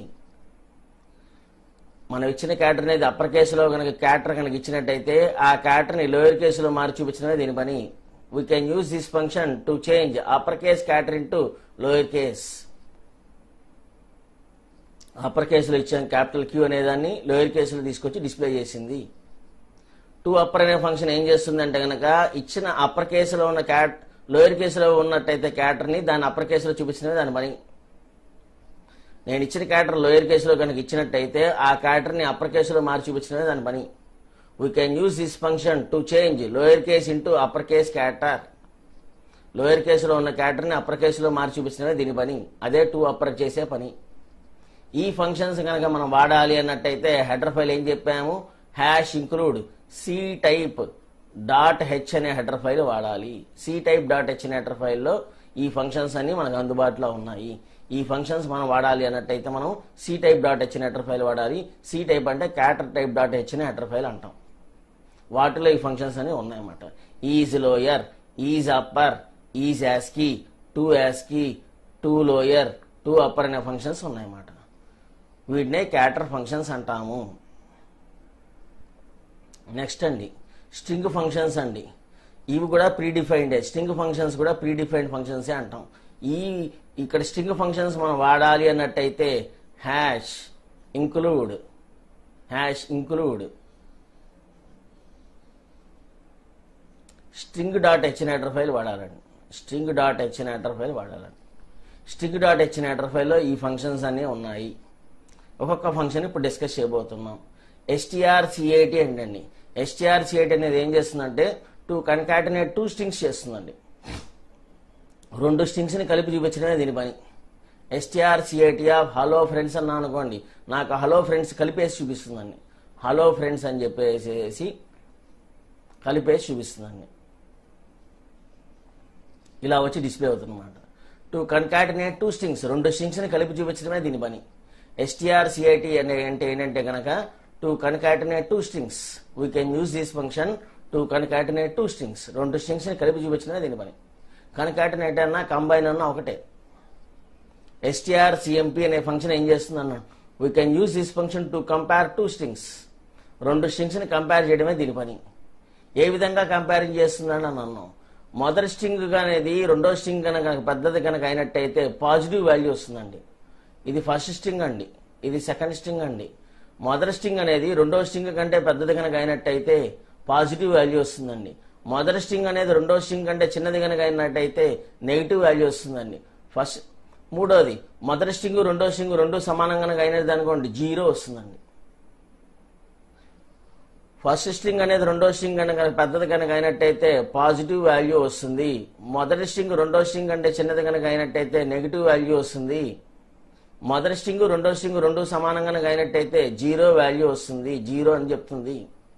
Speaker 1: మనం ఇచ్చిన క్యాటర్ అనేది అప్పర్ కేసులో కనుక క్యాటర్ కనుక ఇచ్చినట్టయితే ఆ క్యాటర్ ని లోయర్ కేసులో మార్చి చూపించడమే దీని పని we can use this function to change upper case character into lower case upper కేసులో ఇచ్చాం క్యాపిటల్ క్యూ అనే దాన్ని లోయర్ కేసులో తీసుకొచ్చి డిస్ప్లే చేసింది టూ అప్పర్ అనే ఫంక్షన్ ఏం చేస్తుందంటే గనక ఇచ్చిన అప్పర్ కేసులో ఉన్న క్యాట్ లోయర్ కేసులో ఉన్నట్టయితే క్యాటర్ ని దాన్ని అప్పర్ కేసులో చూపించినది దాని పని నేను ఇచ్చిన క్యాటర్ లోయర్ కేసులో కనుక ఇచ్చినట్టయితే ఆ క్యాటర్ ని అప్పర్ కేసులో మార్చి చూపించినది దాని పని we can use this function to change lower case into upper case character lower కేసులో ఉన్న క్యాటర్ ని అప్పర్ కేసులో మార్చి చూపించినది దీని పని అదే టూ అప్పర్ చేసే పని ఈ ఫంక్షన్స్ కనుక మనం వాడాలి అన్నట్టయితే హెడర్ ఫైల్ ఏం చెప్పాము hash include C type dot H అనే హెడర్ ఫైల్ వాడాలి సి టైప్ డాట్ హెచ్ అనే హెడర్ ఫైల్లో ఈ ఫంక్షన్స్ అన్ని మనకు అందుబాటులో ఉన్నాయి ఈ ఫంక్షన్స్ మనం వాడాలి అన్నట్టయితే మనం సి టైప్ డాట్ హెచ్ అనే హెడర్ ఫైల్ వాడాలి సి టైప్ అంటే క్యాటర్ టైప్ డాట్ హెచ్ అనే హెడర్ ఫైల్ అంటాం వాటిలో ఈ ఫంక్షన్స్ అనేవి ఉన్నాయన్నమాట is lower is upper is ASCII to ASCII to lower to upper అనే ఫంక్షన్స్ ఉన్నాయన్నమాట వీటినే క్యాటర్ ఫంక్షన్స్ అంటాము నెక్స్ట్ అండి స్ట్రింగ్ ఫంక్షన్స్ అండి ఇవి కూడా ప్రీ డిఫైన్డ్ స్ట్రింగ్ ఫంక్షన్స్ కూడా ప్రీ డిఫైన్డ్ ఫంక్షన్సే అంటాం ఈ ఇక్కడ స్ట్రింగ్ ఫంక్షన్స్ మనం వాడాలి అన్నట్టయితే hash include hash include string dot హెచ్నేటర్ ఫైల్ వాడాలండి స్ట్రింగ్ డాట్ హెచ్నేటర్ ఫైల్ వాడాలండి స్ట్రింగ్ డాట్ హెచ్నేటర్ ఫైల్లో ఈ ఫంక్షన్స్ అన్నీ ఉన్నాయి ఒక్కొక్క ఫంక్షన్ ఇప్పుడు డిస్కస్ చేయబోతున్నాం ఎస్టీఆర్ సిఐటి ఏంటండి ఎస్టీఆర్ సిఐటి అనేది ఏం చేస్తుందంటే టూ కన్కాటినేట్ టూ స్ట్రింగ్స్ చేస్తుందండి రెండు స్ట్రింగ్స్ ని కలిపి చూపించడమే దీని పని STR CIT of hello friends అన్నా అనుకోండి నాకు హలో ఫ్రెండ్స్ కలిపేసి చూపిస్తుందండి హలో ఫ్రెండ్స్ అని చెప్పేసి కలిపేసి చూపిస్తుందండి ఇలా వచ్చి డిస్ప్లే అవుతుంది అనమాట టు కన్కాటినేట్ టూ స్ట్రింగ్స్ రెండు స్ట్రింగ్స్ ని కలిపి చూపించడమే దీని పని ఎస్టీఆర్ సిఐటి అనే అంటే ఏంటంటే కనుక to concatenate two strings we can use this function to concatenate two strings రెండు స్ట్రింగ్స్ని కలిపి చూపించినా దీని పని కన్కాటినేట్ అన్నా కంబైన్ అన్నా ఒకటే ఎస్టీఆర్ సిఎంపి అనే ఫంక్షన్ ఏం చేస్తుంది అన్నాడు we can use this function to compare two strings రెండు స్ట్రింగ్స్ని కంపేర్ చేయడమే దీని పని ఏ విధంగా కంపేరింగ్ చేస్తుందని అని అన్నాం మొదటి స్ట్రింగ్ అనేది రెండో స్ట్రింగ్ కనుక కనుక పెద్దది కనుక అయినట్టయితే పాజిటివ్ వాల్యూ వస్తుందండి ఇది ఫస్ట్ స్ట్రింగ్ అండి ఇది సెకండ్ స్ట్రింగ్ అండి మొదటి స్ట్రింగ్ అనేది రెండో స్ట్రింగ్ కంటే పెద్దది కనుక అయినట్టయితే పాజిటివ్ వాల్యూ వస్తుందండి మొదటి స్ట్రింగ్ అనేది రెండో స్ట్రింగ్ కంటే చిన్నది కనుక అయినట్టయితే నెగిటివ్ వాల్యూ వస్తుందండి ఫస్ట్ మూడోది మొదటి స్ట్రింగ్ రెండో స్ట్రింగ్ రెండు సమానంగా కనుక అయినది అనుకోండి జీరో వస్తుందండి ఫస్ట్ స్ట్రింగ్ అనేది రెండో స్ట్రింగ్ కనుక పెద్దది కనుక అయినట్టయితే పాజిటివ్ వాల్యూ వస్తుంది మొదటి స్ట్రింగ్ రెండో స్ట్రింగ్ అంటే చిన్నది కనుక అయినట్టయితే నెగిటివ్ వాల్యూ వస్తుంది మొదటి స్ట్రింగ్ రెండో స్ట్రింగ్ రెండు సమానం కనుక అయినట్టయితే జీరో వాల్యూ వస్తుంది జీరో అని చెప్తుంది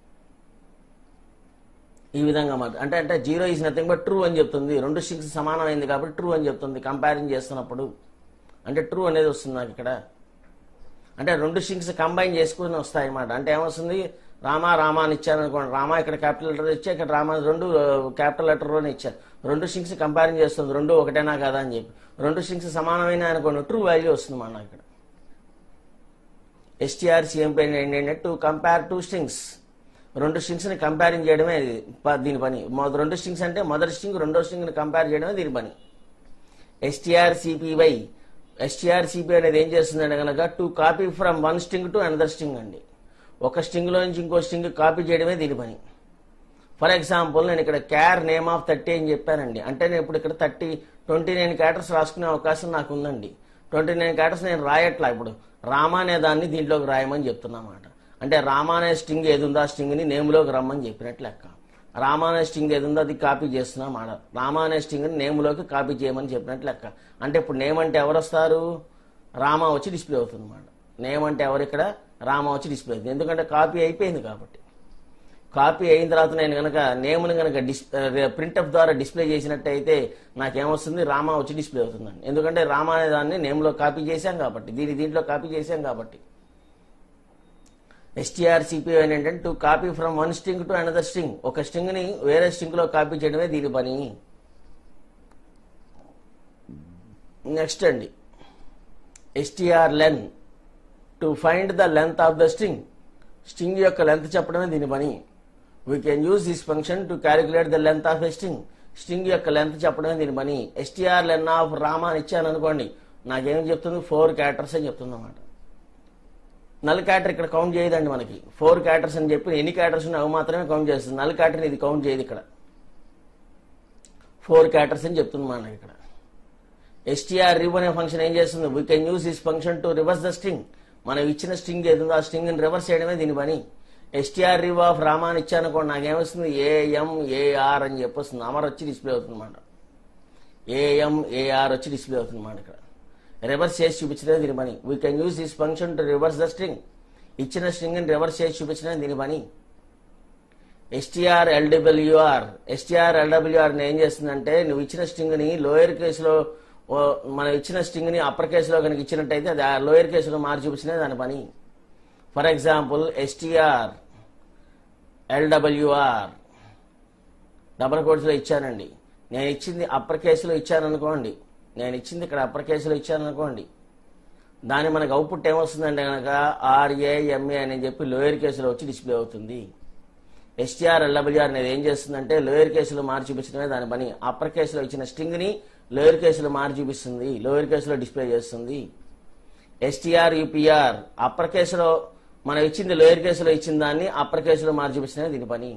Speaker 1: ఈ విధంగా మాట అంటే అంటే zero is nothing but true అని చెప్తుంది రెండు స్ట్రింగ్స్ సమానమైంది కాబట్టి ట్రూ అని చెప్తుంది కంపారిజన్ చేస్తున్నప్పుడు అంటే ట్రూ అనేది వస్తుంది నాకు ఇక్కడ అంటే రెండు స్ట్రింగ్స్ కంబైన్ చేసుకుని వస్తాయి అన్నమాట అంటే ఏమొస్తుంది రామ రామ అని ఇచ్చాను అనుకోండి రామ ఇక్కడ క్యాపిటల్ లెటర్ ఇచ్చా ఇక్కడ రామ రెండు క్యాపిటల్ లెటర్లోనే ఇచ్చారు రెండు స్ట్రింగ్స్ కంపారిజన్ చేస్తుంది రెండు ఒకటేనా కదా అని చెప్పి రెండు స్ట్రింగ్స్ సమానమైన అనుకోండి ట్రూ వాల్యూ వస్తుంది మన ఇక్కడ ఎస్టీఆర్ సిఎంపీ ఏంటంటే టు కంపేర్ టూ స్ట్రింగ్స్ రెండు స్ట్రింగ్స్ ని కంపేరింగ్ చేయడమే ఇది ప- దీని పని మొద- రెండు స్ట్రింగ్స్ అంటే మొదటి స్ట్రింగ్ రెండో స్ట్రింగ్ ని కంపేర్ చేయడమే దీని పని ఎస్టీఆర్ సిపివై ఎస్టీఆర్ సిపి అనేది ఏం చేస్తుందంటే కనుక to copy from one string to another string అండి ఒక స్ట్రింగ్ లో నుంచి ఇంకో స్ట్రింగ్ కాపీ చేయడమే దీని పని ఫర్ ఎగ్జాంపుల్ నేను ఇక్కడ క్యార్ నేమ్ ఆఫ్ థర్టీ అని చెప్పానండి అంటే నేను ఇప్పుడు ఇక్కడ థర్టీ ట్వంటీ నైన్ క్యాటర్స్ రాసుకునే అవకాశం నాకు ఉందండి ట్వంటీ నైన్ క్యాటర్స్ నేను రాయట్లా ఇప్పుడు రామ అనే దాన్ని దీంట్లోకి రాయమని చెప్తున్నమాట అంటే రామ అనే స్ట్రింగ్ ఏది ఉందో ఆ స్ట్రింగ్ని నేమ్లోకి రమ్మని చెప్పినట్లు లెక్క రామ అనే స్ట్రింగ్ ఏది ఉందో అది కాపీ చేస్తున్నాం ఆడ రామ అనే స్ట్రింగ్ని నేమ్లోకి కాపీ చేయమని చెప్పినట్లు లెక్క అంటే ఇప్పుడు నేమ్ అంటే ఎవరు వస్తారు రామ వచ్చి డిస్ప్లే అవుతుంది అన్నమాట నేమ్ అంటే ఎవరు ఇక్కడ రామ వచ్చి డిస్ప్లే అవుతుంది ఎందుకంటే కాపీ అయిపోయింది కాబట్టి కాపీ అయిన తర్వాత నేను కనుక నేమ్ని కనుక డిస్ ప్రింట్అప్ ద్వారా డిస్ప్లే చేసినట్టయితే నాకేమొస్తుంది రామా వచ్చి డిస్ప్లే అవుతుందండి ఎందుకంటే రామా అనే దాన్ని నేమ్లో కాపీ చేశాం కాబట్టి దీని దీంట్లో కాపీ చేశాం కాబట్టి ఎస్టీఆర్ సిపి ఏంటంటే to copy from one string to another string ఒక స్ట్రింగ్ ని వేరే స్ట్రింగ్ లో కాపీ చేయడమే దీని పని నెక్స్ట్ అండి STR len to find the length of the string string యొక్క లెంత్ చెప్పడమే దీని పని we can use this function to calculate the length of a string string యొక్క లెంత్ చెప్పడమే దీని పని ఎస్టీఆర్ లెన్ ఆఫ్ రామా అని ఇచ్చాను అనుకోండి నాకేం చెప్తుంది ఫోర్ క్యారెక్టర్స్ అని చెప్తుంది అన్నమాట నల్ క్యాటర్ ఇక్కడ కౌంట్ చేయదండి మనకి ఫోర్ క్యాటర్స్ అని చెప్పి ఎన్ని క్యాటర్స్ ఉన్నాయి అవి మాత్రమే కౌంట్ చేస్తుంది నల్ క్యాటర్ ఇది కౌంట్ చేయదు ఇక్కడ ఫోర్ క్యాటర్స్ అని చెప్తుంది మనకి ఇక్కడ ఎస్టీఆర్ రివ్ అనే ఫంక్షన్ ఏం చేస్తుంది we can use this function to reverse the string మనం ఇచ్చిన స్ట్రింగ్ ఏది ఉందో ఆ స్ట్రింగ్ ని రివర్స్ చేయడమే దీని పని ఎస్టీఆర్ రివ్ ఆఫ్ రామా అని ఇచ్చానుకోండి నాకేమొస్తుంది ఏఎం ఏఆర్ అని చెప్పి వస్తుంది అమర్ వచ్చి డిస్ప్లే అవుతుంది అన్నమాట ఏఎం ఏఆర్ వచ్చి డిస్ప్లే అవుతుంది అన్నమాట ఇక్కడ రివర్స్ చేసి చూపించడమే దీని పని we can use this function to reverse the string ఇచ్చిన స్ట్రింగ్ ని రివర్స్ చేసి చూపించడమే దీని పని ఎస్టీఆర్ ఎల్డబ్ల్యూఆర్ ఎస్టీఆర్ ఎల్డబ్ల్యూఆర్ ఏం చేస్తుందంటే నువ్వు ఇచ్చిన స్ట్రింగ్ ని లోయర్ కేసులో ఓ- మనం ఇచ్చిన స్ట్రింగ్ ని అప్పర్ కేసులో కనుక ఇచ్చినట్టయితే అది ఆ లోయర్ కేసులో మార్చి చూపించినది దాని పని for example STR LWR double quotes లో ఇచ్చానండి నేను ఇచ్చింది అప్పర్ కేసులో ఇచ్చాను అనుకోండి నేను ఇచ్చింది ఇక్కడ అప్పర్ కేసులో ఇచ్చాను అనుకోండి దాని మనకు అవుట్పుట్ ఏమొస్తుందంటే కనుక ఆర్ఏఎంఏ అని చెప్పి లోయర్ కేసులో వచ్చి డిస్ప్లే అవుతుంది ఎస్టీఆర్ ఎల్డబ్ల్యూఆర్ అనేది ఏం చేస్తుందంటే లోయర్ కేసులో మార్చి చూపించడమే దాని పని అప్పర్ కేసులో ఇచ్చిన స్ట్రింగ్ ని లోయర్ కేసులో మార్చి చూపిస్తుంది లోయర్ కేసులో డిస్ప్లే చేస్తుంది ఎస్టీఆర్ యూపీఆర్ అప్పర్ కేసులో మనం ఇచ్చింది లోయర్ కేసులో ఇచ్చిన దాన్ని అప్పర్ కేసులో మార్చి చూపించడమే దీని పని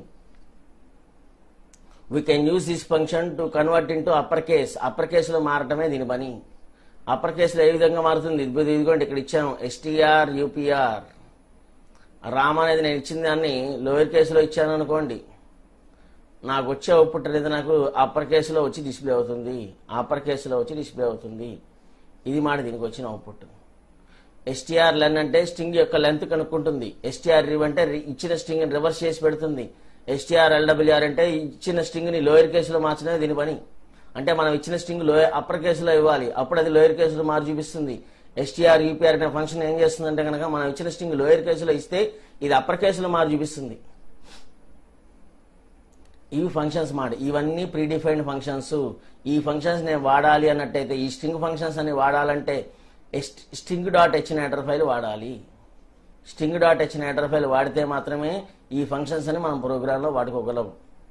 Speaker 1: we can use this function to convert into upper case upper కేసులో మారటమే దీని పని అప్పర్ కేసులో ఏ విధంగా మారుతుంది ఇది- ఇదిగోండి ఇక్కడ ఇచ్చాము ఎస్టీఆర్ యూపీఆర్ రామ్ అనేది నేను ఇచ్చిన దాన్ని లోయర్ కేసులో ఇచ్చాను అనుకోండి నాకు వచ్చే అవుట్పుట్ అనేది నాకు అప్పర్ కేసులో వచ్చి డిస్ప్లే అవుతుంది అప్పర్ కేసులో వచ్చి డిస్ప్లే అవుతుంది ఇది మాట దీనికి వచ్చిన అవుట్పుట్ ఎస్టీఆర్ లెన్ అంటే స్ట్రింగ్ యొక్క లెంత్ కనుక్కుంటుంది ఎస్టీఆర్ రివ్ అంటే రి- ఇచ్చిన స్ట్రింగ్ రివర్స్ చేసి పెడుతుంది ఎస్టీఆర్ ఎల్డబ్ల్యూఆర్ అంటే ఇచ్చిన స్ట్రింగ్ ని లోయర్ కేసులో మార్చడమే దీని పని అంటే మనం ఇచ్చిన స్ట్రింగ్ లోయర్ అప్పర్ కేసులో ఇవ్వాలి అప్పుడు అది లోయర్ కేసులో మార్చి చూపిస్తుంది ఎస్టీఆర్ యూపీఆర్ అనే ఫంక్షన్ ఏం చేస్తుందంటే కనుక మనం ఇచ్చిన స్ట్రింగ్ లోయర్ కేసులో ఇస్తే ఇది అప్పర్ కేసులో మార్చి చూపిస్తుంది ఇవి ఫంక్షన్స్ మాట ఇవన్నీ ప్రీడిఫైన్డ్ ఫంక్షన్స్ ఈ ఫంక్షన్స్ నేను వాడాలి అన్నట్టయితే ఈ స్ట్రింగ్ ఫంక్షన్స్ అని వాడాలంటే స్ట్రింగ్ డాట్ హెచ్ నేటర్ ఫైల్ వాడాలి స్ట్రింగ్ డాట్ హెచ్ నేటర్ ఫైల్ వాడితే మాత్రమే ఈ ఫంక్షన్స్ అని మనం ప్రోగ్రాంలో వాడుకోగలం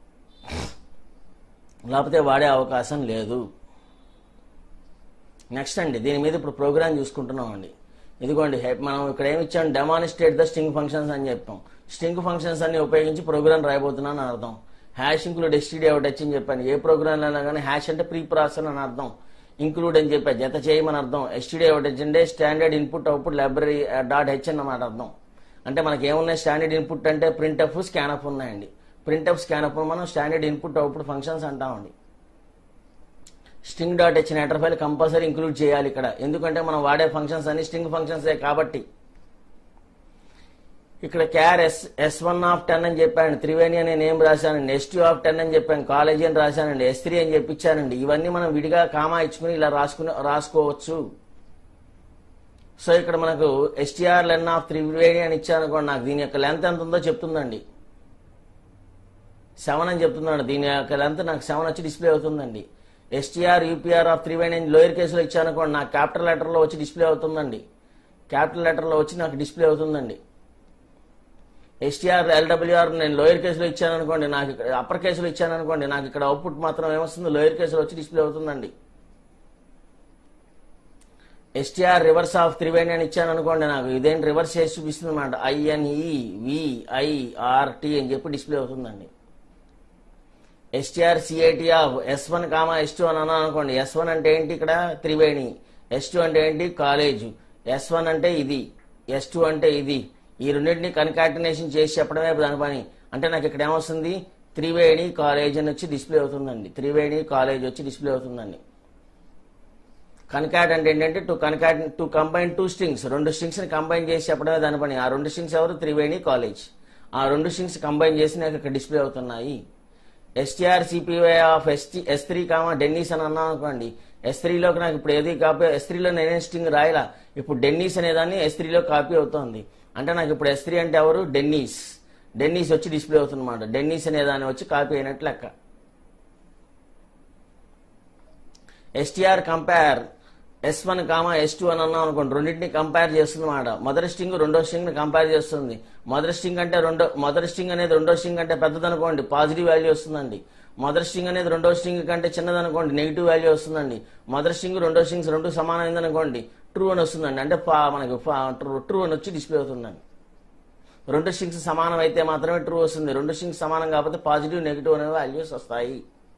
Speaker 1: లేకపోతే వాడే అవకాశం లేదు నెక్స్ట్ అండి దీని మీద ఇప్పుడు ప్రోగ్రామ్ చూసుకుంటున్నాం అండి ఇదిగోండి హె- మనం ఇక్కడ ఏమి ఇచ్చాం డెమానిస్ట్రేట్ ద స్ట్రింగ్ ఫంక్షన్స్ అని చెప్పాం స్ట్రింగ్ ఫంక్షన్స్ అన్ని ఉపయోగించి ప్రోగ్రామ్ రాయబోతున్నాను అని అర్థం హ్యాష్ ఇంక్లూడ్ ఎస్టీడీ అవుట్ అని చెప్పాను ఏ ప్రోగ్రామ్ అయినా కానీ హ్యాష్ అంటే ప్రీ ప్రాసెస్ అని అర్థం ఇంక్లూడ్ అని చెప్పా జత చేయమని అర్థం ఎస్టీడీ అవుట్ అంటే standard input output library dot H అన్నమాట అర్థం అంటే మనకి ఏమున్నాయి స్టాండర్డ్ ఇన్పుట్ అంటే ప్రింట్ ఎఫ్ స్కాన్ అప్ ఉన్నాయండి ప్రింట్ ఎఫ్ స్కాన్ అప్ మనం స్టాండర్డ్ ఇన్పుట్ అవుట్పుట్ ఫంక్షన్స్ అంటామండి స్ట్రింగ్ డాట్ హెచ్ నెటర్ ఫైల్ కంపల్సరీ ఇంక్లూడ్ చేయాలి ఇక్కడ ఎందుకంటే మనం వాడే ఫంక్షన్స్ అన్ని స్ట్రింగ్ ఫంక్షన్స్ కాబట్టి ఇక్కడ char S S one of ten అని చెప్పాను త్రివేణి అనే నేమ్ రాశానండి ఎస్ టూ ఆఫ్ టెన్ అని చెప్పాను కాలేజీ అని రాశానండి ఎస్ త్రీ అని చెప్పించానండి ఇవన్నీ మనం విడిగా కామా ఇచ్చుకుని ఇలా రాసుకుని రాసుకోవచ్చు సో ఇక్కడ మనకు ఎస్టీఆర్ లెన్ ఆఫ్ త్రివేణి అని ఇచ్చానుకోండి నాకు దీని యొక్క లెంత్ ఎంత ఉందో చెప్తుందండి సెవెన్ అని చెప్తున్నాడు దీని యొక్క లెంత్ నాకు సెవెన్ వచ్చి డిస్ప్లే అవుతుందండి ఎస్టీఆర్ యూపీఆర్ ఆఫ్ త్రివేణి అని లోయర్ కేసులో ఇచ్చానుకోండి నాకు క్యాపిటల్ లెటర్లో వచ్చి డిస్ప్లే అవుతుందండి క్యాపిటల్ లెటర్లో వచ్చి నాకు డిస్ప్లే అవుతుందండి ఎస్టీఆర్ ఎల్డబ్ల్యూఆర్ నేను లోయర్ కేసులో ఇచ్చాను అనుకోండి నాకు ఇక్కడ అప్పర్ కేసులో ఇచ్చాను అనుకోండి నాకు ఇక్కడ అవుట్పుట్ మాత్రం ఏమొస్తుంది లోయర్ కేసులో వచ్చి డిస్ప్లే అవుతుందండి ఎస్టీఆర్ రివర్స్ ఆఫ్ త్రివేణి అని ఇచ్చాను అనుకోండి నాకు ఇదేంటి రివర్స్ చేసి చూపిస్తుంది అనమాట ఐఎన్ఈ విఐఆర్టీ అని చెప్పి డిస్ప్లే అవుతుందండి STR CIT of S one comma S two అని అన్నాను అనుకోండి ఎస్ వన్ అంటే ఏంటి ఇక్కడ త్రివేణి ఎస్ టూ అంటే ఏంటి కాలేజ్ ఎస్ వన్ అంటే ఇది ఎస్ టూ అంటే ఇది ఈ రెండింటిని కన్కాటినేషన్ చేసి చెప్పడమే దాని పని అంటే నాకు ఇక్కడ ఏమొస్తుంది త్రివేణి కాలేజ్ అని వచ్చి డిస్ప్లే అవుతుందండి త్రివేణి కాలేజ్ వచ్చి డిస్ప్లే అవుతుందండి కన్కాట్ అంటే ఏంటంటే to concat to combine two strings రెండు స్ట్రింగ్స్ ని కంబైన్ చేసి చెప్పడమే దాని పని ఆ రెండు స్ట్రింగ్స్ ఎవరు త్రివేణి కాలేజ్ ఆ రెండు స్ట్రింగ్స్ కంబైన్ చేసి నాకు ఇక్కడ డిస్ప్లే అవుతున్నాయి STR CPY of ST S three comma Dennis అని అన్నాను అనుకోండి ఎస్ త్రీలోకి నాకు ఇప్పుడు ఏది కాపీ ఎస్ త్రీలో నేనే స్ట్రింగ్ రాయలా ఇప్పుడు డెన్నీస్ అనేదాన్ని ఎస్ త్రీలో కాపీ అవుతోంది అంటే నాకు ఇప్పుడు ఎస్ త్రీ అంటే ఎవరు డెన్నీస్ డెన్నీస్ వచ్చి డిస్ప్లే అవుతుందన్నమాట డెన్నీస్ అనేదాన్ని వచ్చి కాపీ అయినట్లు లెక్క STR compare S one comma S two అని అన్నాం అనుకోండి రెండింటిని కంపేర్ చేస్తుంది మాట మొదటి స్ట్రింగ్ రెండో స్ట్రింగ్ ని కంపేర్ చేస్తుంది మొదటి స్ట్రింగ్ అంటే రెండో మొదటి స్ట్రింగ్ అనేది రెండో స్ట్రింగ్ కంటే పెద్దదనుకోండి పాజిటివ్ వాల్యూ వస్తుందండి మొదటి స్ట్రింగ్ అనేది రెండో స్ట్రింగ్ కంటే చిన్నదనుకోండి నెగిటివ్ వాల్యూ వస్తుందండి మొదటి స్ట్రింగ్ రెండో స్ట్రింగ్స్ రెండు సమానమైందనుకోండి ట్రూ అని వస్తుందండి అంటే పా- మనకి ట్రూ అని వచ్చి డిస్ప్లే అవుతుందండి రెండు స్ట్రింగ్స్ సమానం అయితే మాత్రమే ట్రూ వస్తుంది రెండు స్ట్రింగ్స్ సమానం కాకపోతే పాజిటివ్ నెగిటివ్ అనే వాల్యూస్ వస్తాయి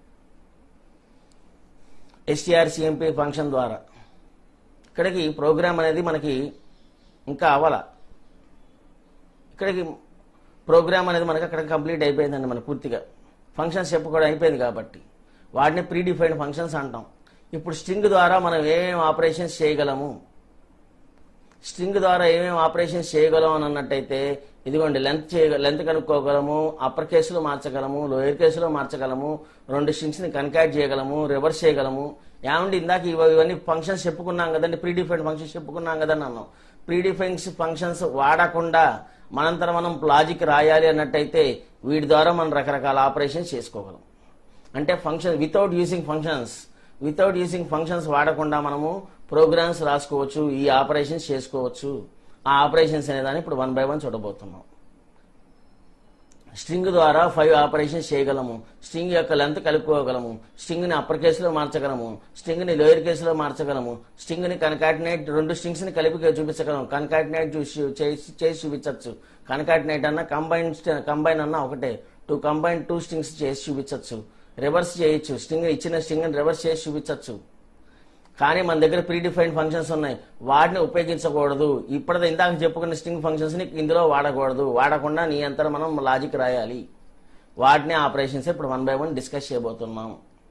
Speaker 1: ఎస్టీఆర్ సిఎంపీ ఫంక్షన్ ద్వారా ఇక్కడికి ప్రోగ్రామ్ అనేది మనకి ఇంకా అవ్వాల ఇక్కడికి ప్రోగ్రామ్ అనేది మనకి అక్కడ కంప్లీట్ అయిపోయిందండి మన పూర్తిగా ఫంక్షన్స్ చెప్పుకోవడం అయిపోయింది కాబట్టి వాటిని ప్రీ డిఫైన్డ్ ఫంక్షన్స్ అంటాం ఇప్పుడు స్ట్రింగ్ ద్వారా మనం ఏమేమి ఆపరేషన్స్ చేయగలము స్ట్రింగ్ ద్వారా ఏమేమి ఆపరేషన్స్ చేయగలం అని అన్నట్టయితే ఇదిగోండి లెంత్ చేయ లెంత్ కనుక్కోగలము అప్పర్ కేసులో మార్చగలము లోయర్ కేసులో మార్చగలము రెండు స్ట్రింగ్స్ ని కన్కాట్ చేయగలము రివర్స్ చేయగలము ఏమండి ఇందాక ఇవ- ఇవన్నీ ఫంక్షన్స్ చెప్పుకున్నాం కదండి ప్రీ డిఫైన్డ్ ఫంక్షన్స్ చెప్పుకున్నాం కదని అన్నాం ప్రీ డిఫైన్స్ ఫంక్షన్స్ వాడకుండా మనంతరం మనం లాజిక్ రాయాలి అన్నట్టయితే వీటి ద్వారా మనం రకరకాల ఆపరేషన్స్ చేసుకోగలం అంటే function without using functions without using functions వాడకుండా మనము ప్రోగ్రామ్స్ రాసుకోవచ్చు ఈ ఆపరేషన్స్ చేసుకోవచ్చు ఆ ఆపరేషన్స్ అనేదాన్ని ఇప్పుడు వన్ బై వన్ చూడబోతున్నాం స్ట్రింగ్ ద్వారా ఫైవ్ ఆపరేషన్స్ చేయగలము స్ట్రింగ్ యొక్క లెంత్ కలుపుకోగలము స్ట్రింగ్ ని అప్పర్ కేసులో మార్చగలము స్ట్రింగ్ ని లోయర్ కేసులో మార్చగలము స్ట్రింగ్ ని కన్కాటినేట్ రెండు స్ట్రింగ్స్ ని కలిపి చూపించగలము కన్కాటినేట్ చూసి చేసి చేసి చూపించవచ్చు కన్కాటినేట్ అన్న కంబైన్ కంబైన్ అన్న ఒకటే టూ కంబైన్ టూ స్ట్రింగ్స్ చేసి చూపించవచ్చు రివర్స్ చేయొచ్చు స్ట్రింగ్ ఇచ్చిన స్ట్రింగ్ ని రివర్స్ చేసి చూపించవచ్చు కానీ మన దగ్గర ప్రీ డిఫైన్డ్ ఫంక్షన్స్ ఉన్నాయి వాటిని ఉపయోగించకూడదు ఇప్పటిదా ఇందాక చెప్పుకున్న స్ట్రింగ్ ఫంక్షన్స్ ని ఇందులో వాడకూడదు వాడకుండా నీ అంతా మనం లాజిక్ రాయాలి వాటిని ఆపరేషన్స్ ఇప్పుడు వన్ బై వన్ డిస్కస్ చేయబోతున్నాం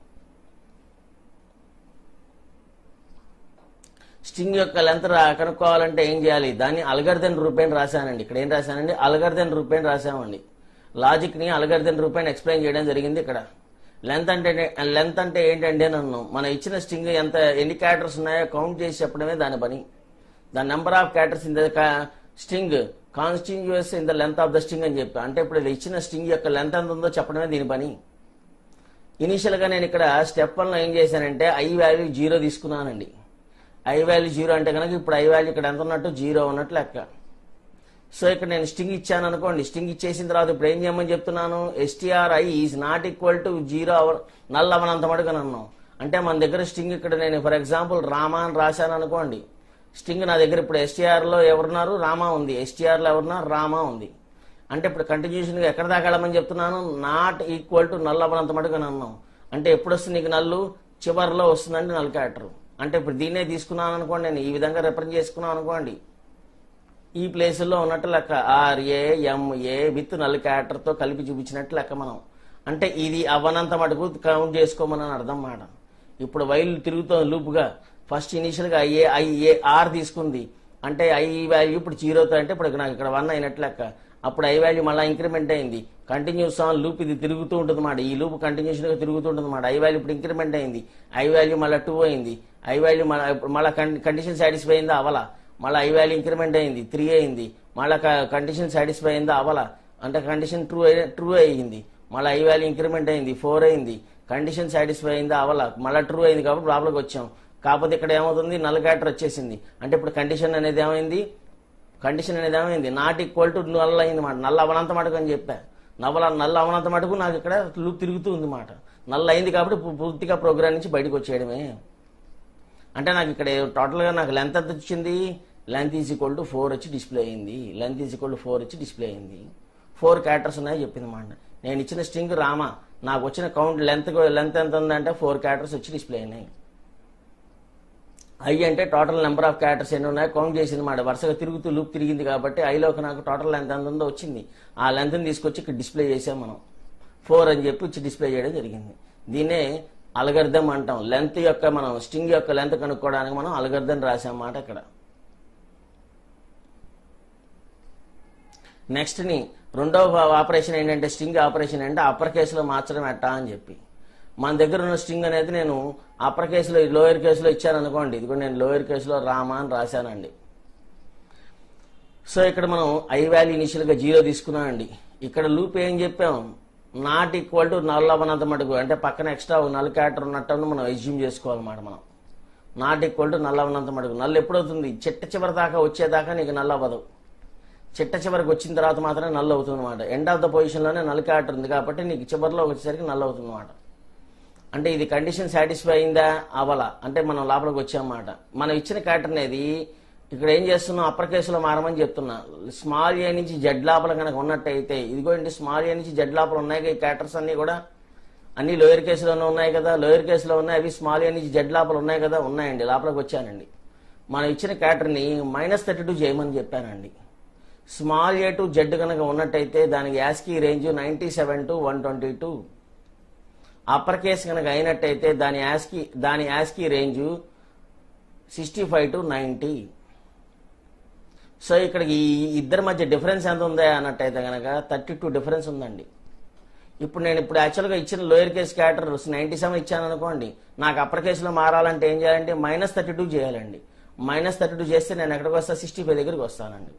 Speaker 1: స్ట్రింగ్ యొక్క లెంత్ కనుక్కోవాలంటే ఏం చేయాలి దాన్ని అల్గర్దెన్ రూపేణ రాశానండి ఇక్కడ ఏం రాశానండి అల్గర్దెన్ రూపేణ రాశామండి లాజిక్ ని అల్గర్దెన్ రూపేణ ఎక్స్ప్లెయిన్ చేయడం జరిగింది ఇక్కడ లెంత్ అంటే లెంత్ అంటే ఏంటంటే నన్ను మన ఇచ్చిన స్ట్రింగ్ ఎంత ఎన్ని క్యారెక్టర్స్ ఉన్నాయో కౌంట్ చేసి చెప్పడమే దాని పని the number of characters in the string constitutes in the length of the string అని చెప్పి అంటే ఇప్పుడు ఇది ఇచ్చిన స్ట్రింగ్ యొక్క లెంత్ ఎంత ఉందో చెప్పడమే దీని పని ఇనీషియల్గా నేను ఇక్కడ స్టెప్ వన్లో ఏం చేశానంటే ఐ వాల్యూ జీరో తీసుకున్నానండి ఐ వాల్యూ జీరో అంటే కనుక ఇప్పుడు ఐ వాల్యూ ఇక్కడ ఎంత ఉన్నట్టు జీరో ఉన్నట్టు లెక్క సో ఇక్కడ నేను స్టింగ్ ఇచ్చాను అనుకోండి స్టింగ్ ఇచ్చేసిన తర్వాత ఇప్పుడు ఏం చేయమని చెప్తున్నాను STR I is not equal to zero or null అవనంత మటుకు అన్నాం అంటే మన దగ్గర స్టింగ్ ఇక్కడ నేను ఫర్ ఎగ్జాంపుల్ రామా అని రాశాను అనుకోండి స్టింగ్ నా దగ్గర ఇప్పుడు ఎస్టీఆర్ లో ఎవరున్నారు రామా ఉంది ఎస్టీఆర్ లో ఎవరున్నారు రామా ఉంది అంటే ఇప్పుడు కంటిన్యూషన్ గా ఎక్కడ దాకా వెళ్ళమని చెప్తున్నాను నాట్ ఈక్వల్ టు నల్ అవనంత మటుకు అని అన్నాం అంటే ఎప్పుడు వస్తుంది నీకు నల్లు చివరిలో వస్తుందండి నల్ క్యాటర్ అంటే ఇప్పుడు దీన్నే తీసుకున్నాను అనుకోండి నేను ఈ విధంగా రిప్రజెంట్ చేసుకున్నాను అనుకోండి ఈ ప్లేసుల్లో ఉన్నట్టు లెక్క R A M A with null character తో కలిపి చూపించినట్టు లెక్క మనం అంటే ఇది అవనంత మటుకు కౌంట్ చేసుకోమని అర్థం మాట ఇప్పుడు వైల్ తిరుగుతోంది లూప్గా ఫస్ట్ ఇనిషియల్ గా ఐఏ ఐఏ ఆర్ తీసుకుంది అంటే ఐ వాల్యూ ఇప్పుడు జీరోతో అంటే ఇప్పుడు నాకు ఇక్కడ వన్ అయినట్టు లెక్క అప్పుడు ఐ వాల్యూ మళ్ళీ ఇంక్రిమెంట్ అయింది కంటిన్యూస్ ఆన్ లూప్ ఇది తిరుగుతూ ఉంటుంది మాట ఈ లూప్ కంటిన్యూషన్ గా తిరుగుతూ ఉంటుంది మాట ఐ వాల్యూ ఇప్పుడు ఇంక్రిమెంట్ అయింది ఐ వాల్యూ మళ్ళీ టూ అయింది ఐ వాల్యూ మళ్ళీ మళ్ళీ కండిషన్ సాటిస్ఫై అయిందా అవలా మళ్ళీ ఐ వాల్యూ ఇంక్రిమెంట్ అయింది త్రీ అయింది మళ్ళీ కండిషన్ సాటిస్ఫై అయిందా అవలా అంటే కండిషన్ ట్రూ ట్రూ అయ్యింది మళ్ళీ ఐ వాల్యూ ఇంక్రిమెంట్ అయింది ఫోర్ అయింది కండిషన్ సాటిస్ఫై అయిందా అవలా మళ్ళీ ట్రూ అయింది కాబట్టి లోపలికి వచ్చాం కాకపోతే ఇక్కడ ఏమవుతుంది నల్ క్యాటర్ వచ్చేసింది అంటే ఇప్పుడు కండిషన్ అనేది ఏమైంది కండిషన్ అనేది ఏమైంది నాట్ ఈక్వల్ టు నల్ల అయింది మాట నల్ల అవనంత మటుకు అని చెప్పా నవల నల్ల అవనంత మటుకు నాకు ఇక్కడ లూప్ తిరుగుతూ ఉంది మాట నల్ల అయింది కాబట్టి పూ- పూర్తిగా ప్రోగ్రామ్ నుంచి బయటకు వచ్చేయడమే అంటే నాకు ఇక్కడ టోటల్గా నాకు లెంత్ ఎంత వచ్చింది length is equal to four వచ్చి డిస్ప్లే అయింది length is equal to four వచ్చి డిస్ప్లే అయింది ఫోర్ క్యారెక్టర్స్ ఉన్నాయో చెప్పింది మాట నేను ఇచ్చిన స్ట్రింగ్ రామ నాకు వచ్చిన కౌంట్ లెంత్ లెంత్ ఎంత ఉందంటే ఫోర్ క్యారెక్టర్స్ వచ్చి డిస్ప్లే అయినాయి ఐ అంటే టోటల్ నెంబర్ ఆఫ్ క్యారెక్టర్స్ ఎన్ని ఉన్నాయో కౌంట్ చేసింది మాట వరుసగా తిరుగుతూ లూప్ తిరిగింది కాబట్టి ఐలోకి నాకు టోటల్ లెంత్ ఎంత ఉందో వచ్చింది ఆ లెంత్ని తీసుకొచ్చి ఇక్కడ డిస్ప్లే చేసాం మనం ఫోర్ అని చెప్పి వచ్చి డిస్ప్లే చేయడం జరిగింది దీన్నే అలగర్థం అంటాం లెంత్ యొక్క మనం స్ట్రింగ్ యొక్క లెంత్ కనుక్కోవడానికి మనం అలగర్థం రాసాం మాట ఇక్కడ నెక్స్ట్ ని రెండవ ఆపరేషన్ ఏంటంటే స్ట్రింగ్ ఆపరేషన్ అంటే అప్పర్ కేసులో మార్చడం ఎట్టా అని చెప్పి మన దగ్గర ఉన్న స్ట్రింగ్ అనేది నేను అప్పర్ కేసులో లోయర్ కేసులో ఇచ్చాను అనుకోండి ఇది కూడా నేను లోయర్ కేసులో రామా అని రాశానండి సో ఇక్కడ మనం ఐ వాల్యూ ఇనిషియల్ గా జీరో తీసుకున్నామండి ఇక్కడ లూప్ ఏం చెప్పాం నాట్ ఈక్వల్ టు నల్ అవనంత మటుకు అంటే పక్కన ఎక్స్ట్రా నల్ క్యారెక్టర్ ఉన్నట్టు మనం ఎజ్యూమ్ చేసుకోవాలన్నమాట మనం నాట్ ఈక్వల్ టు నల్ అవనంత మటుకు నల్ ఎప్పుడవుతుంది చిట్ట చివరి దాకా వచ్చేదాకా నీకు నల్ అవ్వదు చిట్ట చివరికి వచ్చిన తర్వాత మాత్రమే నల్ అవుతుంది అనమాట ఎండ్ ఆఫ్ ద పొజిషన్లోనే నల్ క్యారెక్టర్ ఉంది కాబట్టి నీకు చివరిలో వచ్చేసరికి నల్ అవుతుంది అనమాట అంటే ఇది కండిషన్ సాటిస్ఫై అయిందా అవలా అంటే మనం లోపలికి వచ్చామన్నమాట మనం ఇచ్చిన క్యారెక్టర్ అనేది ఇక్కడ ఏం చేస్తున్నాం అప్పర్ కేసులో మారమని చెప్తున్నా స్మాల్ ఏ నుంచి జడ్ లోపల కనుక ఉన్నట్టయితే ఇదిగో ఏంటి స్మాల్ ఏ నుంచి జడ్ లోపల ఉన్నాయి కదా ఈ క్యారెక్టర్స్ అన్ని కూడా అన్ని లోయర్ కేసులోనే ఉన్నాయి కదా లోయర్ కేసులో ఉన్నాయి అవి స్మాల్ ఏ నుంచి జడ్ లోపల ఉన్నాయి కదా ఉన్నాయండి లోపలికి వచ్చానండి మనం ఇచ్చిన క్యారెక్టర్ని మైనస్ థర్టీ టూ చేయమని చెప్పానండి స్మాల్ ఏ టు జెడ్ కనుక ఉన్నట్టయితే దానికి ASCII range ninety seven to one twenty two upper case కనుక అయినట్టయితే దాని యాస్కీ దాని ASCII range sixty five to ninety so ఇక్కడ ఈ ఇద్దరి మధ్య డిఫరెన్స్ ఎంత ఉందా అన్నట్టయితే కనుక థర్టీ టూ డిఫరెన్స్ ఉందండి ఇప్పుడు నేను ఇప్పుడు యాక్చువల్గా ఇచ్చిన lower case character ninety seven ఇచ్చాను అనుకోండి నాకు అప్పర్ కేసులో మారాలంటే ఏం చేయాలంటే మైనస్ థర్టీ టూ చేయాలండి మైనస్ థర్టీ టూ చేస్తే నేను ఎక్కడికి వస్తా సిక్స్టీ ఫైవ్ దగ్గరికి వస్తానండి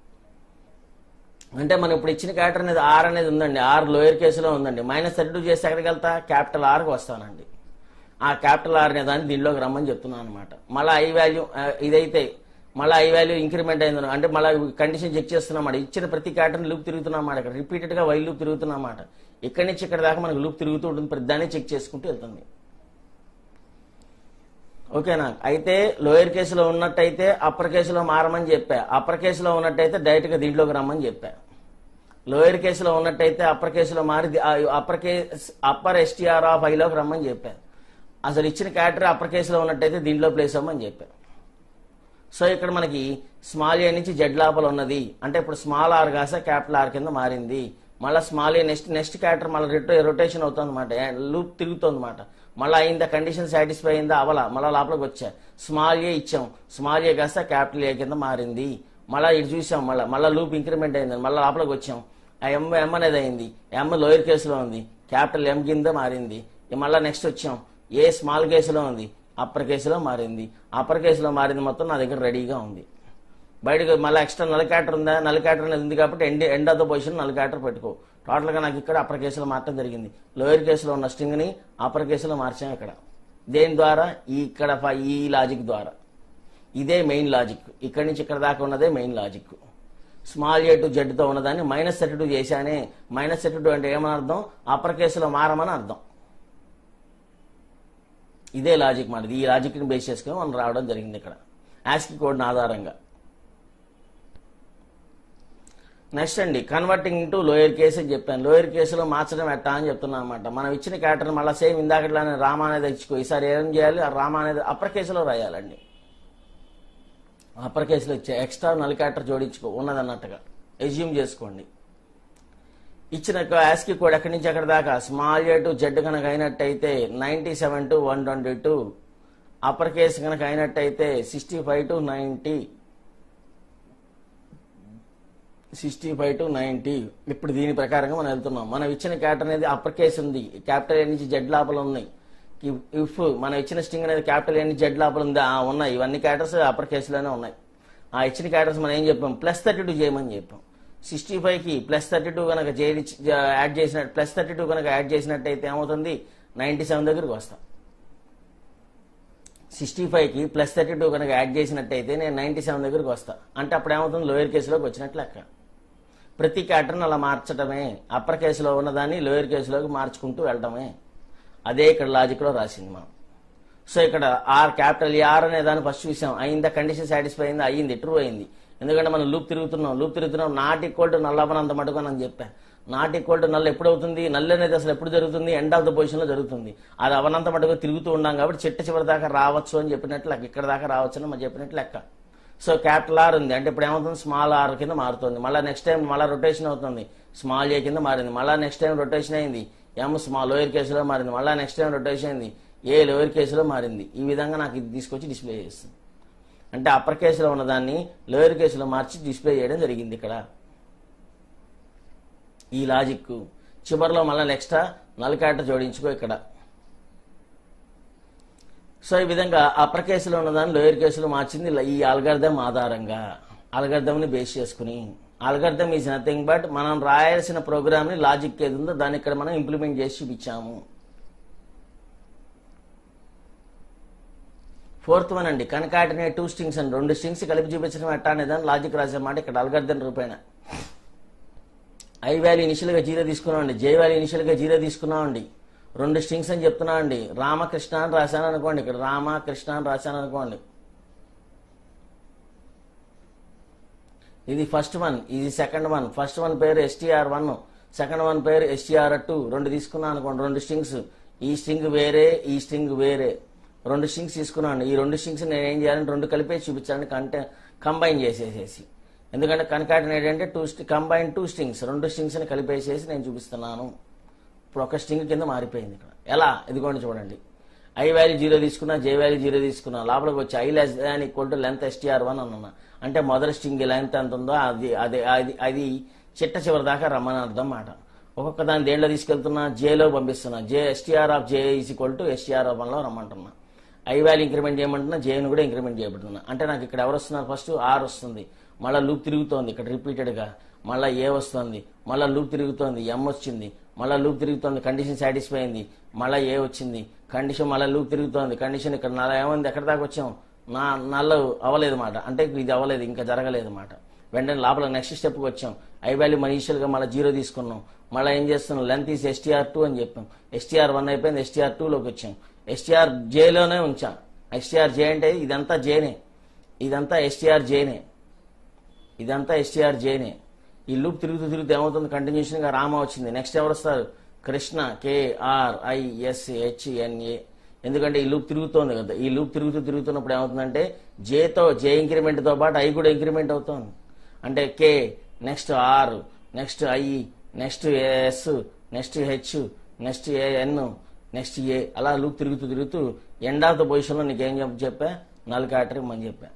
Speaker 1: అంటే మనం ఇప్పుడు ఇచ్చిన క్యారెక్టర్ అనేది ఆర్ అనేది ఉందండి ఆర్ లోయర్ కేసులో ఉందండి మైనస్ థర్టీ టూ చేస్తే ఎక్కడికి వెళ్తా క్యాపిటల్ ఆర్కి వస్తానండి ఆ క్యాపిటల్ ఆర్ అనే దాన్ని దీనిలోకి రమ్మని చెప్తున్నాను అనమాట మళ్ళీ ఐ వాల్యూ ఇదైతే మళ్ళీ ఐ వాల్యూ ఇంక్రిమెంట్ అయింది అంటే మళ్ళీ కండిషన్ చెక్ చేస్తున్నామాట ఇచ్చిన ప్రతి క్యారెక్టర్ని లూప్ తిరుగుతున్నామాట ఇక్కడ రిపీటెడ్ గా వైల్ లూప్ తిరుగుతున్నమాట ఇక్కడి నుంచి ఇక్కడ దాకా మనకు లూప్ తిరుగుతూ ఉంటుంది ప్రతి దాన్ని చెక్ చేసుకుంటూ వెళ్తుంది ఓకేనా అయితే లోయర్ కేసులో ఉన్నట్టయితే అప్పర్ కేసులో మారమని చెప్పా అప్పర్ కేసులో ఉన్నట్టయితే డైరెక్ట్ గా దీంట్లోకి రమ్మని చెప్పా లోయర్ కేసులో ఉన్నట్టయితే అప్పర్ కేసులో మారి upper case upper STR of ఐలోకి రమ్మని చెప్పా అసలు ఇచ్చిన క్యారెక్టర్ అప్పర్ కేసులో ఉన్నట్టయితే దీంట్లో ప్లేస్ అవ్వమని చెప్పా సో ఇక్కడ మనకి స్మాల్ ఏ నుంచి జెడ్ లోపల ఉన్నది అంటే ఇప్పుడు స్మాల్ ఆర్ కాస క్యాపిటల్ ఆర్ కింద మారింది మళ్ళీ small A next next character మళ్ళీ రిటో రొటేషన్ అవుతుంది అనమాట లూప్ తిరుగుతుంది అనమాట మళ్ళీ అయిందా కండిషన్ సాటిస్ఫై అయిందా అవలా మళ్ళీ లోపలికి వచ్చా స్మాల్ ఏ ఇచ్చాం స్మాల్ ఏ కాస్త క్యాపిటల్ ఏ కింద మారింది మళ్ళీ ఇటు చూసాం మళ్ళీ మళ్ళీ లూప్ ఇంక్రిమెంట్ అయింది మళ్ళీ లోపలికి వచ్చాం ఆ ఎం ఎం అనేది అయింది ఎం లోయర్ కేసులో ఉంది క్యాపిటల్ ఎం కింద మారింది మళ్ళీ నెక్స్ట్ వచ్చాం ఏ స్మాల్ కేసులో ఉంది అప్పర్ కేసులో మారింది అప్పర్ కేసులో మారింది మొత్తం నా దగ్గర రెడీగా ఉంది బయటకు మళ్ళీ ఎక్స్ట్రా నల్ క్యాటర్ ఉందా నల్ క్యాటర్ అనేది ఉంది కాబట్టి end end of the position null character పెట్టుకో టోటల్గా నాకు ఇక్కడ అప్పర్ కేసులో మార్చడం జరిగింది లోయర్ కేసులో ఉన్న స్ట్రింగ్ని అప్పర్ కేసులో మార్చాం ఇక్కడ దేని ద్వారా ఈ ఇక్కడ ఫ- ఈ లాజిక్ ద్వారా ఇదే మెయిన్ లాజిక్ ఇక్కడి నుంచి ఇక్కడ దాకా ఉన్నదే main logic small A to జెడ్తో ఉన్నదాన్ని మైనస్ థర్టీ టూ చేశానే మైనస్ థర్టీ టూ అంటే ఏమని అర్థం అప్పర్ కేసులో మారమని అర్థం ఇదే లాజిక్ మనది ఈ లాజిక్ని బేస్ చేసుకుని మనం రావడం జరిగింది ఇక్కడ యాస్కి కోడ్ని ఆధారంగా నెక్స్ట్ అండి కన్వర్టింగ్ ఇంటూ లోయర్ కేసు అని చెప్పాను లోయర్ కేసులో మార్చడం ఎట్టా అని చెప్తున్నాను అనమాట మనం ఇచ్చిన క్యాటర్ మళ్ళీ సేమ్ ఇందాకట్లానే రామ అనేది ఇచ్చుకో ఈసారి ఏం చేయాలి ఆ రామ అనేది అప్పర్ కేసులో రాయాలండి అప్పర్ కేసులో ఇచ్చే ఎక్స్ట్రా నల్ క్యాటర్ జోడించుకో ఉన్నదన్నట్టుగా ఎజ్యూమ్ చేసుకోండి ఇచ్చిన యాస్కి కోడ్ ఎక్కడి నుంచి ఎక్కడి దాకా స్మాల్ ఏ టు జెడ్ కనుక అయినట్టయితే ninety seven to one twenty two upper case కనుక అయినట్టయితే sixty five to ninety sixty five to ninety ఇప్పుడు దీని ప్రకారంగా మనం వెళ్తున్నాం మనం ఇచ్చిన క్యాటర్ అనేది అప్పర్ కేసు ఉంది క్యాపిటల్ ఏ నుంచి జెడ్ లోపల ఉన్నాయి ఇఫ్ మనం ఇచ్చిన స్ట్రింగ్ అనేది క్యాపిటల్ ఏ నుంచి జెడ్ లోపల ఉంది ఆ, ఉన్నాయి ఇవన్నీ క్యాటర్స్ అప్పర్ కేసులోనే ఉన్నాయి ఆ ఇచ్చిన క్యాటర్స్ మనం ఏం చెప్పాం ప్లస్ థర్టీ టూ చేయమని చెప్పాం సిక్స్టీ ఫైవ్ కి ప్లస్ థర్టీ టూ కనుక చేరి యాడ్ చేసినట్టు ప్లస్ థర్టీ టూ కనుక యాడ్ చేసినట్టయితే ఏమవుతుంది నైంటీ సెవెన్ దగ్గరికి వస్తాం సిక్స్టీ కి ప్లస్ థర్టీ టూ కనుక యాడ్ చేసినట్టయితే నేను నైంటీ సెవెన్ దగ్గరికి వస్తా అంటే అప్పుడు ఏమవుతుంది లోయర్ కేసులోకి వచ్చినట్లు లెక్క ప్రతి క్యాటర్ని అలా మార్చడమే అప్పర్ కేసులో ఉన్నదాన్ని లోయర్ కేసులోకి మార్చుకుంటూ వెళ్ళడమే అదే ఇక్కడ లాజిక్లో రాసింది మనం సో ఇక్కడ ఆర్ క్యాపిటల్ ఆర్ అనే దాన్ని ఫస్ట్ చూసాం అయిందా కండిషన్ సాటిస్ఫై అయింది అయ్యింది ట్రూ అయింది ఎందుకంటే మనం లూప్ తిరుగుతున్నాం లూప్ తిరుగుతున్నాం నాట్ ఈక్వల్ టు నల్లవనంత మటుకు అని చెప్పాను నాట్ ఈక్వల్ టు నల్ ఎప్పుడు అవుతుంది నల్ అనేది అసలు ఎప్పుడు జరుగుతుంది ఎండ్ ఆఫ్ ద పొజిషన్ లో జరుగుతుంది అది అవనంత మటుకు తిరుగుతూ ఉన్నాం కాబట్టి చిట్ట చివరి దాకా రావచ్చు అని చెప్పినట్లు లెక్క ఇక్కడ దాకా రావచ్చు అని మనం చెప్పినట్లు లెక్క సో క్యాపిటల్ ఆర్ ఉంది అంటే ఇప్పుడు ఏమవుతుంది స్మాల్ ఆర్ కింద మారుతుంది మళ్ళీ నెక్స్ట్ టైం మళ్ళీ రొటేషన్ అవుతుంది స్మాల్ ఏ కింద మారింది మళ్ళీ నెక్స్ట్ టైం రొటేషన్ అయింది ఎం స్మాల్ లోయర్ కేసులో మారింది మళ్ళీ నెక్స్ట్ టైం రొటేషన్ అయింది ఏ లోయర్ కేసులో మారింది ఈ విధంగా నాకు ఇది తీసుకొచ్చి డిస్ప్లే చేస్తుంది అంటే అప్పర్ కేసులో ఉన్నదాన్ని లోయర్ కేసులో మార్చి డిస్ప్లే చేయడం జరిగింది ఇక్కడ ఈ లాజిక్ చివరిలో మళ్ళీ నెక్స్ట్ నల్ క్యాటర్ జోడించుకో ఇక్కడ సో ఈ విధంగా అప్పర్ కేసులో ఉన్నదాన్ని లోయర్ కేసులో మార్చింది ఈ అల్గర్థం ఆధారంగా అల్గర్థంని బేస్ చేసుకుని అల్గర్థం ఈజ్ నథింగ్ బట్ మనం రాయాల్సిన ప్రోగ్రామ్ని లాజిక్ ఏది ఉందో దాన్ని ఇక్కడ మనం ఇంప్లిమెంట్ చేసి చూపించాము ఫోర్త్ వన్ అండి కనకాటినేట్ టూ స్ట్రింగ్స్ అండి రెండు స్ట్రింగ్స్ కలిపి చూపించడం ఎట్టా అనేదాన్ని లాజిక్ రాసామాట ఇక్కడ అల్గర్థం రూపాయన ఐ వాల్యూ ఇనిషియల్ గా జీరో తీసుకున్నామండి జే వాల్యూ ఇనిషియల్ గా జీరో తీసుకున్నామండి రెండు స్ట్రింగ్స్ అని చెప్తున్నామండి రామకృష్ణ అని రాశాను అనుకోండి ఇక్కడ రామ కృష్ణ అని రాశాను అనుకోండి ఇది ఫస్ట్ వన్ ఇది సెకండ్ వన్ ఫస్ట్ వన్ పేరు ఎస్టీఆర్ వన్ సెకండ్ వన్ పేరు ఎస్టీఆర్ టూ రెండు తీసుకున్నాను అనుకోండి రెండు స్ట్రింగ్స్ ఈ స్ట్రింగ్ వేరే ఈ స్ట్రింగ్ వేరే రెండు స్ట్రింగ్స్ తీసుకున్నాను ఈ రెండు స్ట్రింగ్స్ నేను ఏం చేయాలంటే రెండు కలిపేసి చూపించాలని కంటే కంబైన్ చేసేసేసి ఎందుకంటే కన్కాటినేట్ అంటే టూ కంబైన్ టూ స్ట్రింగ్స్ రెండు స్ట్రింగ్స్ని కలిపేసేసి నేను చూపిస్తున్నాను ఇప్పుడు ఒక స్ట్రింగ్ కింద మారిపోయింది ఇక్కడ ఎలా ఇదిగోండి చూడండి ఐ వాల్యూ జీరో తీసుకున్నా జే వాల్యూ జీరో తీసుకున్నా లోపలికి వచ్చి I less than equal to length STR one అన్నా అంటే మొదటి స్ట్రింగ్ లెంత్ ఎంత ఉందో అది అది అది అది చిట్ట చివరి దాకా రమ్మని అర్థం మాట ఒక్కొక్క దాన్ని దేంట్లో తీసుకెళ్తున్నా జేలో పంపిస్తున్నా J STR of J is equal to STR of వన్లో రమ్మంటున్నా ఐ వాల్యూ ఇంక్రిమెంట్ చేయమంటున్నా జేను కూడా ఇంక్రిమెంట్ చేయబడుతున్నా అంటే నాకు ఇక్కడ ఎవరు వస్తున్నారు ఫస్ట్ ఆర్ వస్తుంది మళ్ళీ లూప్ తిరుగుతోంది ఇక్కడ రిపీటెడ్గా మళ్ళీ ఏ వస్తుంది మళ్ళీ లూప్ తిరుగుతోంది ఎం వచ్చింది మళ్ళీ లూప్ తిరుగుతోంది కండిషన్ సాటిస్ఫై అయింది మళ్ళీ ఏ వచ్చింది కండిషన్ మళ్ళీ లూప్ తిరుగుతోంది కండిషన్ ఇక్కడ నల్ల ఏమైంది ఎక్కడ దాకా వచ్చాం నా నల్ల అవ్వలేదు మాట అంటే ఇది అవ్వలేదు ఇంకా జరగలేదు మాట వెంటనే లోపల నెక్స్ట్ స్టెప్కి వచ్చాం ఐ వాల్యూ మన ఇనిషియల్గా మళ్ళీ జీరో తీసుకున్నాం మళ్ళీ ఏం చేస్తున్నాం లెంత్ ఈస్ ఎస్టీఆర్ టూ అని చెప్పాం ఎస్టీఆర్ వన్ అయిపోయింది ఎస్టీఆర్ టూలోకి వచ్చాం ఎస్టీఆర్ జేలోనే ఉంచాం ఎస్టీఆర్ జే అంటే ఇదంతా జేనే ఇదంతా ఎస్టీఆర్ జేనే ఇదంతా ఎస్టీఆర్ జేనే ఈ లూప్ తిరుగుతూ తిరుగుతూ ఏమవుతుంది కంటిన్యూషన్ గా రామ వచ్చింది నెక్స్ట్ ఎవరు వస్తారు కృష్ణ కేఆర్ ఐఎస్ హెచ్ఎన్ఏ ఎందుకంటే ఈ లూప్ తిరుగుతోంది కదా ఈ లూప్ తిరుగుతూ తిరుగుతున్నప్పుడు ఏమవుతుందంటే జేతో జే ఇంక్రిమెంట్ తో పాటు ఐ కూడా ఇంక్రిమెంట్ అవుతోంది అంటే K next R next I next S next H next AN next A అలా లూప్ తిరుగుతూ తిరుగుతూ ఎండ్ ఆఫ్ ద పొజిషన్లో నీకేం చెప్ప- చెప్పా నల్ క్యాటరీ అని చెప్పా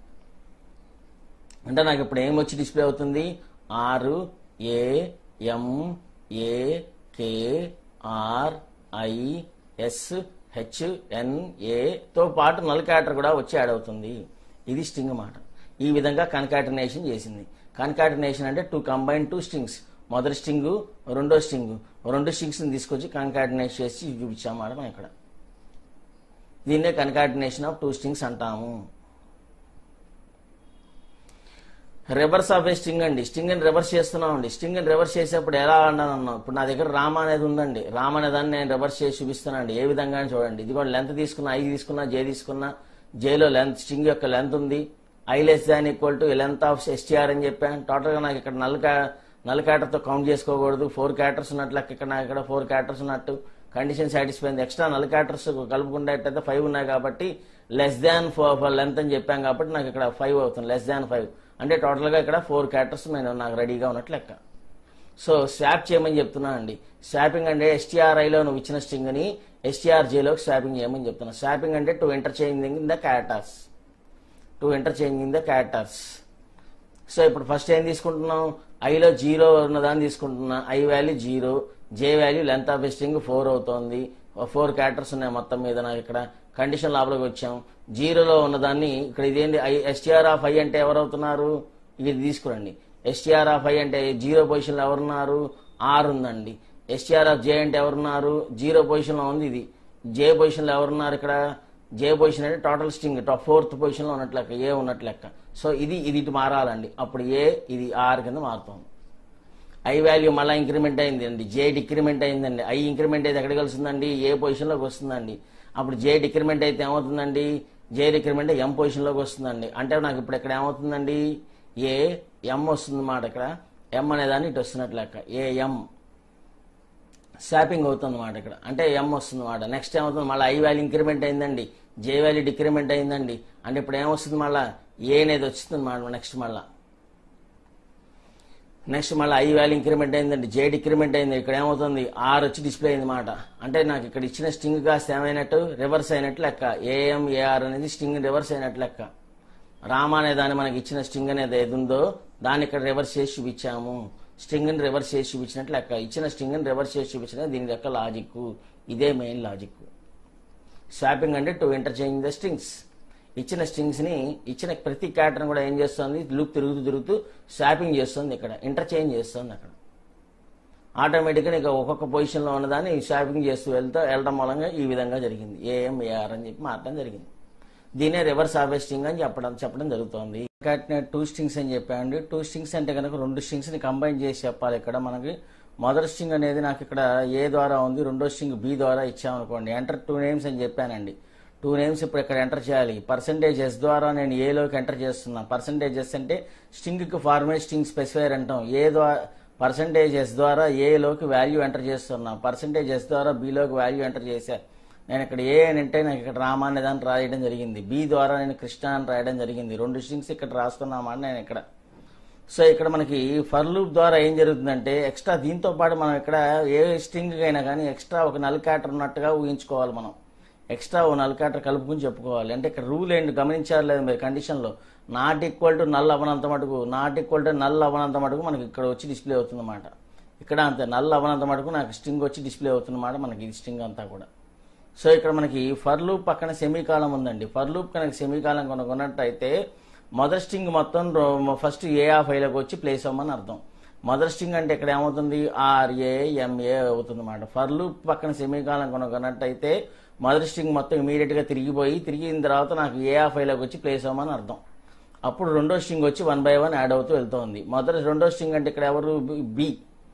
Speaker 1: అంటే నాకు ఇప్పుడు ఏం వచ్చి డిస్ప్లే అవుతుంది ఆరు A M A K R I S H N A తో పాటు నల్ క్యాటర్ కూడా వచ్చి యాడ్ అవుతుంది ఇది స్ట్రింగ్ మాట ఈ విధంగా కన్కాటినేషన్ చేసింది కన్కాటినేషన్ అంటే టూ కంబైన్ టూ స్ట్రింగ్స్ మొదటి స్ట్రింగ్ రెండో స్ట్రింగ్ రెండు స్ట్రింగ్స్ని తీసుకొచ్చి కన్కాటినేట్ చేసి చూపించామాట మనం ఇక్కడ దీన్నే కన్కాటినేషన్ ఆఫ్ టూ స్ట్రింగ్స్ అంటాము రివర్స్ ఆఫ్ ఏ స్ట్రింగ్ అండి స్ట్రింగ్ ని రివర్స్ చేస్తున్నాం అండి స్ట్రింగ్ ని రివర్స్ చేసేప్పుడు ఎలా అన్నాను అన్నాం ఇప్పుడు నా దగ్గర రామ అనేది ఉందండి రామ అనే దాన్ని నేను రివర్స్ చేసి చూపిస్తున్నానండి ఏ విధంగా అని చూడండి ఇది కూడా లెంత్ తీసుకున్నా ఐ తీసుకున్నా జే తీసుకున్నా జేలో లెంత్ స్ట్రింగ్ యొక్క లెంత్ ఉంది I less than equal to length of STR అని చెప్పాను టోటల్ గా నాకు ఇక్కడ నల్ నల్ తో కౌంట్ చేసుకోకూడదు ఫోర్ క్యాటర్స్ ఉన్నట్లు లెక్క ఇక్కడ నాకు ఇక్కడ ఫోర్ క్యాటర్స్ ఉన్నట్టు కండిషన్ సాటిస్ఫై అయింది ఎక్స్ట్రా నల్ క్యాటర్స్ కలుపుకునేటైతే ఫైవ్ ఉన్నాయి కాబట్టి లెస్ దాన్ ఫోర్ లెంత్ అని చెప్పాం కాబట్టి నాకు ఇక్కడ ఫైవ్ అవుతుంది లెస్ దాన్ ఫైవ్ అంటే టోటల్ గా ఇక్కడ ఫోర్ క్యాటర్స్ నేను నాకు రెడీగా ఉన్నట్లు లెక్క సో స్వాప్ చేయమని చెప్తున్నా అండి స్వాపింగ్ అంటే ఎస్టీఆర్ఐలో నువ్వు ఇచ్చిన స్ట్రింగ్ ని ఎస్టీఆర్ జేలోకి స్వాపింగ్ చేయమని చెప్తున్నా స్వాపింగ్ అంటే to interchanging in the characters to interchanging the characters so ఇప్పుడు ఫస్ట్ ఏం తీసుకుంటున్నాం ఐలో జీరో ఉన్నదాన్ని తీసుకుంటున్నా I value zero J value length of string four అవుతోంది ఫోర్ క్యాటర్స్ ఉన్నాయి మొత్తం మీద నాకు ఇక్కడ కండిషన్ లోపలికి వచ్చాం జీరోలో ఉన్నదాన్ని ఇక్కడ ఇదేంటి ఐ ఎస్టీఆర్ ఆఫ్ ఐ అంటే ఎవరవుతున్నారు ఇది తీసుకురండి ఎస్టీఆర్ ఆఫ్ ఐ అంటే జీరో పొజిషన్లో ఎవరున్నారు ఆర్ ఉందండి ఎస్టీఆర్ ఆఫ్ జే అంటే ఎవరున్నారు జీరో పొజిషన్లో ఉంది ఇది జే పొజిషన్లో ఎవరున్నారు ఇక్కడ జే పొజిషన్ అంటే టోటల్ స్ట్రింగ్ ఫోర్త్ పొజిషన్లో ఉన్నట్లు లెక్క ఏ ఉన్నట్లు లెక్క సో ఇది ఇది ఇటు మారాలండి అప్పుడు ఏ ఇది ఆర్ కింద మారుతుంది ఐ వాల్యూ మళ్ళీ ఇంక్రిమెంట్ అయింది అండి జే డిక్రిమెంట్ అయిందండి ఐ ఇంక్రిమెంట్ అయితే ఎక్కడికి వస్తుందండి ఏ పొజిషన్లోకి వస్తుందండి అప్పుడు జే డిక్రిమెంట్ అయితే ఏమవుతుందండి జే డిక్రిమెంట్ ఎం పొజిషన్లోకి వస్తుందండి అంటే నాకు ఇప్పుడు ఇక్కడ ఏమవుతుందండి ఏ ఎం వస్తుంది మాట ఇక్కడ ఎం అనేదాన్ని ఇటు వస్తున్నట్లు లెక్క ఏ ఎం స్వాపింగ్ అవుతుంది మాట ఇక్కడ అంటే ఎం వస్తుంది మాట నెక్స్ట్ ఏమవుతుంది మళ్ళీ ఐ వాల్యూ ఇంక్రిమెంట్ అయిందండి జే వాల్యూ డిక్రిమెంట్ అయిందండి అంటే ఇప్పుడు ఏమొస్తుంది మళ్ళా ఏ అనేది వస్తుంది మాట నెక్స్ట్ మళ్ళా నెక్స్ట్ మళ్ళీ ఐ వాల్యూ ఇంక్రిమెంట్ అయిందండి జే డిక్రిమెంట్ అయింది ఇక్కడ ఏమవుతుంది ఆర్ వచ్చి డిస్ప్లే అయింది మాట అంటే నాకు ఇక్కడ ఇచ్చిన స్ట్రింగ్ కాస్త ఏమైనట్టు రివర్స్ అయినట్టు లెక్క ఏఎం ఏఆర్ అనేది స్ట్రింగ్ రివర్స్ అయినట్టు లెక్క రామ అనే దాన్ని మనకి ఇచ్చిన స్ట్రింగ్ అనేది ఏది ఉందో దాన్ని ఇక్కడ రివర్స్ చేసి చూపించాము స్ట్రింగ్ ని రివర్స్ చేసి చూపించినట్లు లెక్క ఇచ్చిన స్ట్రింగ్ ని రివర్స్ చేసి చూపించిన దీని యొక్క లాజిక్ ఇదే మెయిన్ లాజిక్ స్వాపింగ్ అంటే టు ఇంటర్చేంజ్ ద స్ట్రింగ్స్ ఇచ్చిన స్ట్రింగ్స్ ని ఇచ్చిన ప్రతి క్యాటర్ కూడా ఏం చేస్తుంది లూప్ తిరుగుతూ తిరుగుతూ స్వాపింగ్ చేస్తుంది ఇక్కడ ఇంటర్చేంజ్ చేస్తుంది అక్కడ ఆటోమేటిక్గా నీకు ఒక్కొక్క పొజిషన్లో ఉన్నదాన్ని స్వాపింగ్ చేస్తూ వెళ్తా వెళ్ళడం మూలంగా ఈ విధంగా జరిగింది ఏఎం ఏఆర్ అని చెప్పి మారడం జరిగింది దీనే రివర్స్ హార్వెస్టింగ్ అని చెప్పడం చెప్పడం జరుగుతుంది టూ స్ట్రింగ్స్ అని చెప్పామండి టూ స్ట్రింగ్స్ అంటే కనుక రెండు స్ట్రింగ్స్ ని కంబైన్ చేసి చెప్పాలి ఇక్కడ మనకి మొదటి స్ట్రింగ్ అనేది నాకు ఇక్కడ ఏ ద్వారా ఉంది రెండో స్ట్రింగ్ బి ద్వారా ఇచ్చామనుకోండి ఎంటర్ టూ నేమ్స్ అని చెప్పానండి టూ నేమ్స్ ఇప్పుడు ఇక్కడ ఎంటర్ చేయాలి పర్సంటేజ్ ఎస్ ద్వారా నేను ఏలోకి ఎంటర్ చేస్తున్నా పర్సంటేజ్ ఎస్ అంటే స్ట్రింగ్ కి ఫార్మేట్ స్ట్రింగ్ స్పెసిఫైర్ అంటాం ఏ ద్వారా పర్సంటేజ్ ఎస్ ద్వారా ఏలోకి వాల్యూ ఎంటర్ చేస్తున్నా పర్సంటేజ్ ఎస్ ద్వారా బిలోకి వాల్యూ ఎంటర్ చేశా నేను ఇక్కడ ఏ అని అంటే నాకు ఇక్కడ రామ అనే దాన్ని రాయడం జరిగింది బి ద్వారా నేను కృష్ణ అని రాయడం జరిగింది రెండు స్ట్రింగ్స్ ఇక్కడ రాస్తున్నామని నేను ఇక్కడ సో ఇక్కడ మనకి ఫర్ లూప్ ద్వారా ఏం జరుగుతుందంటే ఎక్స్ట్రా దీంతో పాటు మనం ఇక్కడ ఏ స్ట్రింగ్ అయినా కానీ ఎక్స్ట్రా ఒక నల్ క్యాటర్ ఉన్నట్టుగా ఊహించుకోవాలి మనం ఎక్స్ట్రా ఓ నల్ క్యాటర్ కలుపుకుని చెప్పుకోవాలి అంటే ఇక్కడ రూల్ ఏంటి గమనించారు లేదు మీరు కండిషన్లో నాట్ ఈక్వల్ టు నల్ అవనంత మటుకు నాట్ ఈక్వల్ టు నల్ అవనంత మటుకు మనకి ఇక్కడ వచ్చి డిస్ప్లే అవుతుందన్నమాట ఇక్కడ అంతే నల్ అవనంత మటుకు నాకు స్ట్రింగ్ వచ్చి డిస్ప్లే అవుతుందన్నమాట మనకి ఈ స్ట్రింగ్ అంతా కూడా సో ఇక్కడ మనకి ఫర్ లూప్ పక్కన సెమీకాలం ఉందండి ఫర్ లూప్ కనుక సెమీకాలం కొనుక్కున్నట్టయితే మొదటి స్ట్రింగ్ మొత్తం ఫస్ట్ ఏ ఆఫ్ ఐలోకి వచ్చి ప్లేస్ అవ్వమని అర్థం మొదటి స్ట్రింగ్ అంటే ఇక్కడ ఏమవుతుంది ఆర్ఏ ఎంఏ అవుతుంది అన్నమాట ఫర్ లూప్ పక్కన సెమీకాలం కొనుక్కున్నట్టయితే మొదటి స్ట్రింగ్ మొత్తం ఇమీడియట్ గా తిరిగిపోయి తిరిగిన తర్వాత నాకు ఏ ఆఫ్ ఐలోకి వచ్చి ప్లేస్ అవ్వమని అర్థం అప్పుడు రెండో స్ట్రింగ్ వచ్చి వన్ బై వన్ యాడ్ అవుతూ వెళ్తోంది మొదటి రెండో స్ట్రింగ్ అంటే ఇక్కడ ఎవరు బి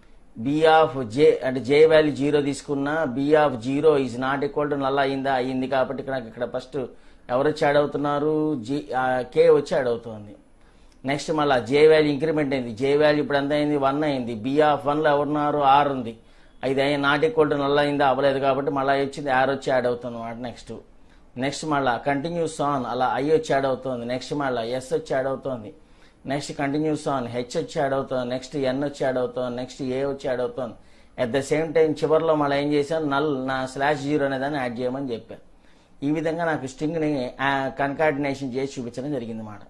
Speaker 1: బి ఆఫ్ జే అంటే జే వాల్యూ జీరో తీసుకున్నా B of zero is not equal to నల్ల అయిందా అయింది కాబట్టి ఇక్కడ నాకు ఇక్కడ ఫస్ట్ ఎవరు వచ్చి యాడ్ అవుతున్నారు జీ కే వచ్చి యాడ్ అవుతుంది నెక్స్ట్ మళ్ళీ జే వాల్యూ ఇంక్రిమెంట్ అయింది జే వాల్యూ ఇప్పుడు ఎంత అయింది వన్ అయింది బి ఆఫ్ వన్లో ఎవరున్నారు ఆర్ ఉంది ఇది అయ్యి నాట్ ఈక్వల్ టు నల్ల అయిందా అవ్వలేదు కాబట్టి మళ్ళీ వచ్చింది ఆర్ వచ్చి యాడ్ అవుతుంది అనమాట నెక్స్ట్ నెక్స్ట్ మళ్ళీ కంటిన్యూస్ ఆన్ అలా ఐ వచ్చి యాడ్ అవుతుంది నెక్స్ట్ మళ్ళీ ఎస్ వచ్చి యాడ్ అవుతుంది నెక్స్ట్ కంటిన్యూస్ ఆన్ హెచ్ వచ్చి యాడ్ అవుతుంది నెక్స్ట్ ఎన్ వచ్చి యాడ్ అవుతుంది నెక్స్ట్ ఏ వచ్చి యాడ్ అవుతుంది అట్ ద సేమ్ టైం చివరిలో మళ్ళీ ఏం చేశాను నల్ నా స్లాష్ జీరో అనేదాన్ని యాడ్ చేయమని చెప్పాను ఈ విధంగా నాకు స్ట్రింగ్ని కన్కాటినేషన్ చేసి చూపించడం జరిగింది అన్నమాట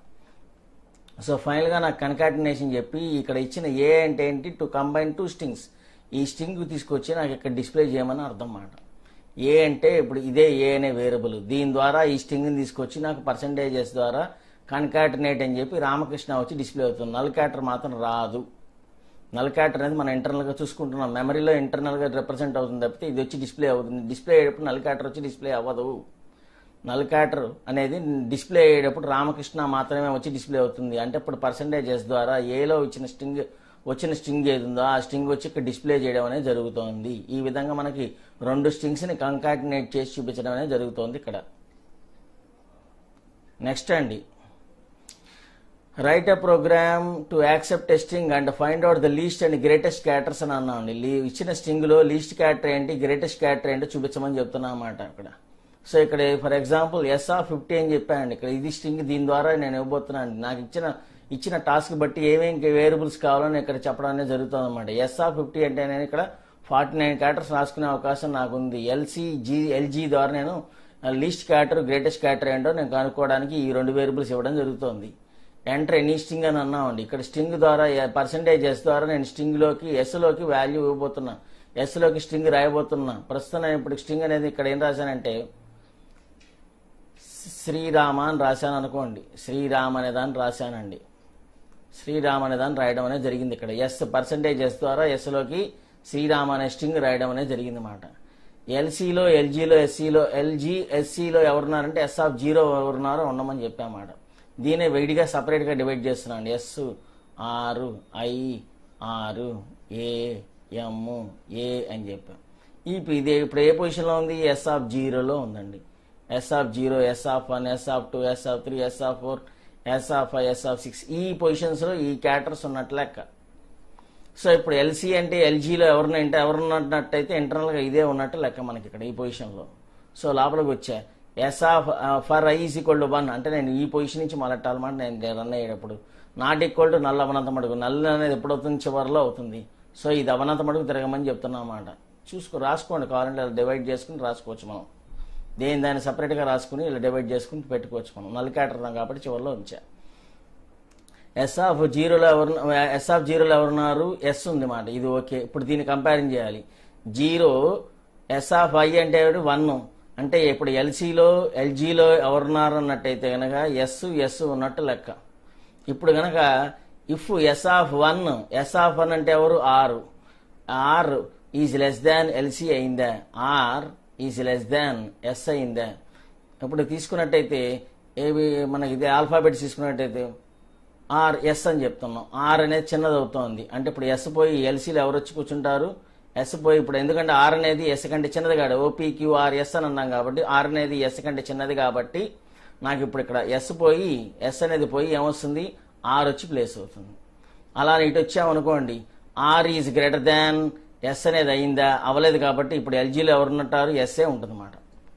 Speaker 1: సో ఫైనల్గా నాకు కన్కాటినేషన్ చెప్పి ఇక్కడ ఇచ్చిన ఏ అంటే ఏంటి టు కంబైన్ టూ స్ట్రింగ్స్ ఈ స్ట్రింగ్ తీసుకొచ్చి నాకు ఇక్కడ డిస్ప్లే చేయమని అర్థం మాట ఏ అంటే ఇప్పుడు ఇదే ఏ అనే వేరియబుల్ దీని ద్వారా ఈ స్ట్రింగ్ని తీసుకొచ్చి నాకు పర్సంటేజెస్ ద్వారా కన్కాటినేట్ అని చెప్పి రామకృష్ణ వచ్చి డిస్ప్లే అవుతుంది నల్ క్యాటర్ మాత్రం రాదు నల్ క్యాటర్ అనేది మనం ఇంటర్నల్గా చూసుకుంటున్నాం మెమరీలో ఇంటర్నల్గా రిప్రజెంట్ అవుతుంది తప్పితే ఇది వచ్చి డిస్ప్లే అవుతుంది డిస్ప్లే అయ్యేటప్పుడు నల్ క్యాటర్ వచ్చి డిస్ప్లే అవ్వదు నల్ క్యాటర్ అనేది డిస్ప్లే అయ్యేటప్పుడు రామకృష్ణ మాత్రమే వచ్చి డిస్ప్లే అవుతుంది అంటే ఇప్పుడు పర్సంటేజెస్ ద్వారా ఏలో ఇచ్చిన స్ట్రింగ్ వచ్చిన స్ట్రింగ్ ఏది ఉందో ఆ స్ట్రింగ్ వచ్చి ఇక్కడ డిస్ప్లే చేయడం అనేది జరుగుతోంది ఈ విధంగా మనకి రెండు స్ట్రింగ్స్ని కంకాటినేట్ చేసి చూపించడం అనేది జరుగుతోంది ఇక్కడ నెక్స్ట్ అండి write a program to accept testing and find out the least and greatest characters అని అన్నామండి లీ- ఇచ్చిన స్ట్రింగ్ లో లీస్ట్ క్యాటర్ ఏంటి గ్రేటెస్ట్ క్యాటర్ ఏంటో చూపించమని చెప్తున్నా అన్నమాట అక్కడ సో ఇక్కడ ఫర్ ఎగ్జాంపుల్ ఎస్ఆర్ ఫిఫ్టీ అని చెప్పానండి ఇక్కడ ఇది స్ట్రింగ్ దీని ద్వారా నేను ఇవ్వబోతున్నాను నాకు ఇచ్చిన ఇచ్చిన టాస్క్ బట్టి ఏమేమి వేరియబుల్స్ కావాలని ఇక్కడ చెప్పడం అనేది జరుగుతుంది అనమాట ఎస్ఆర్ ఫిఫ్టీ అంటే నేను ఇక్కడ ఫార్టీ నైన్ క్యాటర్స్ రాసుకునే అవకాశం నాకు ఉంది ఎల్సీ జీ ఎల్జీ ద్వారా నేను లీస్ట్ క్యాటర్ గ్రేటెస్ట్ క్యాటర్ ఏంటో నేను కనుక్కోవడానికి ఈ రెండు వేరియబుల్స్ ఇవ్వడం జరుగుతుంది ఎంటర్ ఎనీ స్ట్రింగ్ అని అన్నామండి ఇక్కడ స్ట్రింగ్ ద్వారా పర్సంటేజ్ ఎస్ ద్వారా నేను స్ట్రింగ్ లోకి ఎస్ లోకి వాల్యూ ఇవ్వబోతున్నా ఎస్ లోకి స్ట్రింగ్ రాయబోతున్నా ప్రస్తుతం నేను ఇప్పుడు స్ట్రింగ్ అనేది ఇక్కడ ఏం రాశానంటే శ్రీరామ అని రాశాను అనుకోండి శ్రీరామ్ అనే దాన్ని రాశానండి శ్రీరామ్ అనే దాన్ని రాయడం అనేది జరిగింది ఇక్కడ ఎస్ పర్సంటేజ్ ఎస్ ద్వారా ఎస్ లోకి శ్రీరామ్ అనే స్ట్రింగ్ రాయడం అనేది జరిగింది అన్నమాట ఎల్సీలో ఎల్జీలో ఎస్సీలో ఎల్జీ ఎస్సీలో ఎవరున్నారంటే ఎస్ ఆఫ్ జీరో ఎవరున్నారో ఉండమని చెప్పామాట దీనే విడిగా సపరేట్ గా డివైడ్ చేస్తున్నాను ఎస్ ఆరు ఐ ఆరు ఏ ఎమ్ ఏ అని చెప్పాం ఇప్పుడు ఇది ఇప్పుడు ఏ పొజిషన్లో ఉంది ఎస్ ఆఫ్ జీరోలో ఉందండి S of zero S of one S of two S of three S of four S of five S of six ఈ పొజిషన్స్లో ఈ క్యాటర్స్ ఉన్నట్లు లెక్క సో ఇప్పుడు ఎల్సీ అంటే ఎల్జీలో ఎవరిని అంటే ఎవరు ఉన్నట్టయితే ఇంటర్నల్గా ఇదే ఉన్నట్టు లెక్క మనకి ఇక్కడ ఈ పొజిషన్లో సో లోపలికి వచ్చా S of for I is equal to one అంటే నేను ఈ పొజిషన్ నుంచి మొదలెట్టాలన్నమాట నేను రన్ అయ్యేటప్పుడు నాట్ ఈక్వల్ టు నల్ల అవనంత మడుగు నల్ల అనేది ఎప్పుడు అవుతుంది చివరిలో అవుతుంది సో ఇది అవనంత మడుగు తిరగమని చెప్తున్నా అన్నమాట చూసుకో రాసుకోండి కావాలంటే ఇలా డివైడ్ చేసుకుని రాసుకోవచ్చు మనం దేని దాన్ని సపరేట్గా రాసుకుని ఇలా డివైడ్ చేసుకుని పెట్టుకోవచ్చు మనం నల్ క్యాటర్ కాబట్టి చివరిలో ఉంచా ఎస్ ఆఫ్ జీరోలో ఎవరు ఎస్ ఆఫ్ జీరోలో ఎవరున్నారు ఎస్ ఉంది మాట ఇది ఓకే ఇప్పుడు దీన్ని కంపారిజన్ చేయాలి జీరో ఎస్ ఆఫ్ ఐ అంటే వన్ అంటే ఇప్పుడు ఎల్సీలో ఎల్జీలో ఎవరున్నారు అన్నట్టయితే కనుక ఎస్ ఎస్ ఉన్నట్టు లెక్క ఇప్పుడు కనుక if S of one S of one అంటే ఎవరు R R is less than LC అయిందా R is less than S అయిందా ఇప్పుడు తీసుకున్నట్టయితే ఏవి మనకి ఇది ఆల్ఫాబెట్స్ తీసుకున్నట్టయితే ఆర్ ఎస్ అని చెప్తున్నాం ఆర్ అనేది చిన్నది అవుతోంది అంటే ఇప్పుడు ఎస్ పోయి ఎల్సీలో ఎవరు వచ్చి కూర్చుంటారు ఎస్ పోయి ఇప్పుడు ఎందుకంటే ఆర్ అనేది ఎస్ కంటే చిన్నది కాదు ఓపీక్యూఆర్ ఎస్ అని అన్నాం కాబట్టి ఆర్ అనేది ఎస్ కంటే చిన్నది కాబట్టి నాకు ఇప్పుడు ఇక్కడ ఎస్ పోయి ఎస్ అనేది పోయి ఏమొస్తుంది ఆర్ వచ్చి ప్లేస్ అవుతుంది అలా ఇటు వచ్చామనుకోండి R is greater than S అనేది అయిందా అవ్వలేదు కాబట్టి ఇప్పుడు ఎల్జీలో ఎవరున్నట్టారు ఎస్ఏ ఉంటుంది అన్నమాట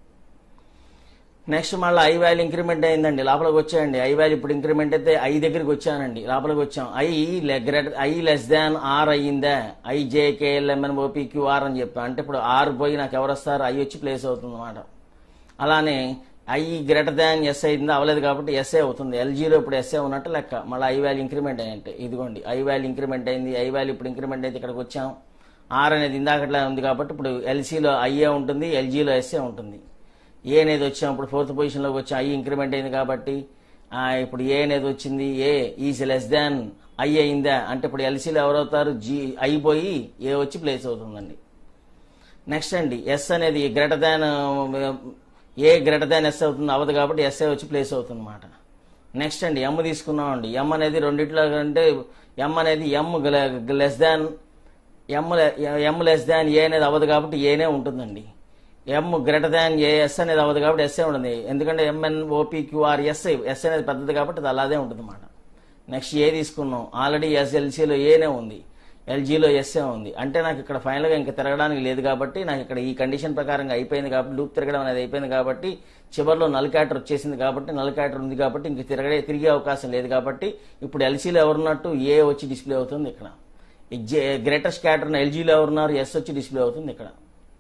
Speaker 1: నెక్స్ట్ మళ్ళీ ఐ వాల్యూ ఇంక్రిమెంట్ అయిందండి లోపలికి వచ్చాయండి ఐ వాల్యూ ఇప్పుడు ఇంక్రిమెంట్ అయితే ఐ దగ్గరికి వచ్చానండి లోపలికి వచ్చాం I greater I less than R అయ్యిందా ఐ జేకేఎల్ఎంఎన్ ఓపీ క్యూఆర్ అని చెప్పాను అంటే ఇప్పుడు ఆర్ పోయి నాకు ఎవరు వస్తారు ఐ వచ్చి ప్లేస్ అవుతుంది అనమాట అలానే ఐ గ్రేటర్ దాన్ ఎస్ అయిందా అవ్వలేదు కాబట్టి ఎస్ఏ అవుతుంది ఎల్జీలో ఇప్పుడు ఎస్ఏ ఉన్నట్టు లెక్క మళ్ళీ ఐ వాల్యూ ఇంక్రిమెంట్ అయ్యంటే ఇదిగోండి ఐ వాల్యూ ఇంక్రిమెంట్ అయింది ఐ వాల్యూ ఇప్పుడు ఇంక్రిమెంట్ అయితే ఇక్కడికి వచ్చాం ఆర్ అనేది ఇందాకట్లా ఉంది కాబట్టి ఇప్పుడు ఎల్సీలో ఐఏ ఉంటుంది ఎల్జీలో ఎస్ఏ ఉంటుంది ఏ అనేది వచ్చాం ఇప్పుడు ఫోర్త్ పొజిషన్లోకి వచ్చాం ఐ ఇంక్రిమెంట్ అయింది కాబట్టి ఆ, ఇప్పుడు ఏ అనేది వచ్చింది A is less than I అయిందా అంటే ఇప్పుడు ఎల్సీలో ఎవరవుతారు జీ అయిపోయి ఏ వచ్చి ప్లేస్ అవుతుందండి నెక్స్ట్ అండి ఎస్ అనేది greater than A greater than S అవుతుంది అవ్వదు కాబట్టి ఎస్ఏ వచ్చి ప్లేస్ అవుతుంది అనమాట నెక్స్ట్ అండి ఎమ్ తీసుకున్నామండి ఎం అనేది రెండిట్లో అంటే ఎం అనేది ఎమ్ లెస్ దాన్ ఎమ్ ఎమ్ లెస్ దాన్ ఏ అనేది అవ్వదు కాబట్టి ఏనే ఉంటుందండి ఎమ్ గ్రేటర్ దాన్ ఏ ఎస్ అనేది అవ్వదు కాబట్టి ఎస్ఏ ఉంటుంది ఎందుకంటే MN OP QR S S అనేది పెద్దది కాబట్టి అది అలాగే ఉంటుంది అన్నమాట నెక్స్ట్ ఏ తీసుకున్నాం ఆల్రెడీ ఎస్ఎల్సీలో ఏనే ఉంది ఎల్జీలో ఎస్ఏ ఉంది అంటే నాకు ఇక్కడ ఫైనల్గా ఇంకా తిరగడానికి లేదు కాబట్టి నాకు ఇక్కడ ఈ కండిషన్ ప్రకారంగా అయిపోయింది కాబట్టి లూప్ తిరగడం అనేది అయిపోయింది కాబట్టి చివరిలో నల్ క్యాటర్ వచ్చేసింది కాబట్టి నల్ క్యాటర్ ఉంది కాబట్టి ఇంక తిరగడే తిరిగే అవకాశం లేదు కాబట్టి ఇప్పుడు ఎల్సీలో ఎవరున్నట్టు ఏ వచ్చి డిస్ప్లే అవుతుంది ఇక్కడ గ్రేటెస్ట్ క్యాటర్ ఎల్జీలో ఎవరున్నారు ఎస్ వచ్చి డిస్ప్లే అవుతుంది ఇక్కడ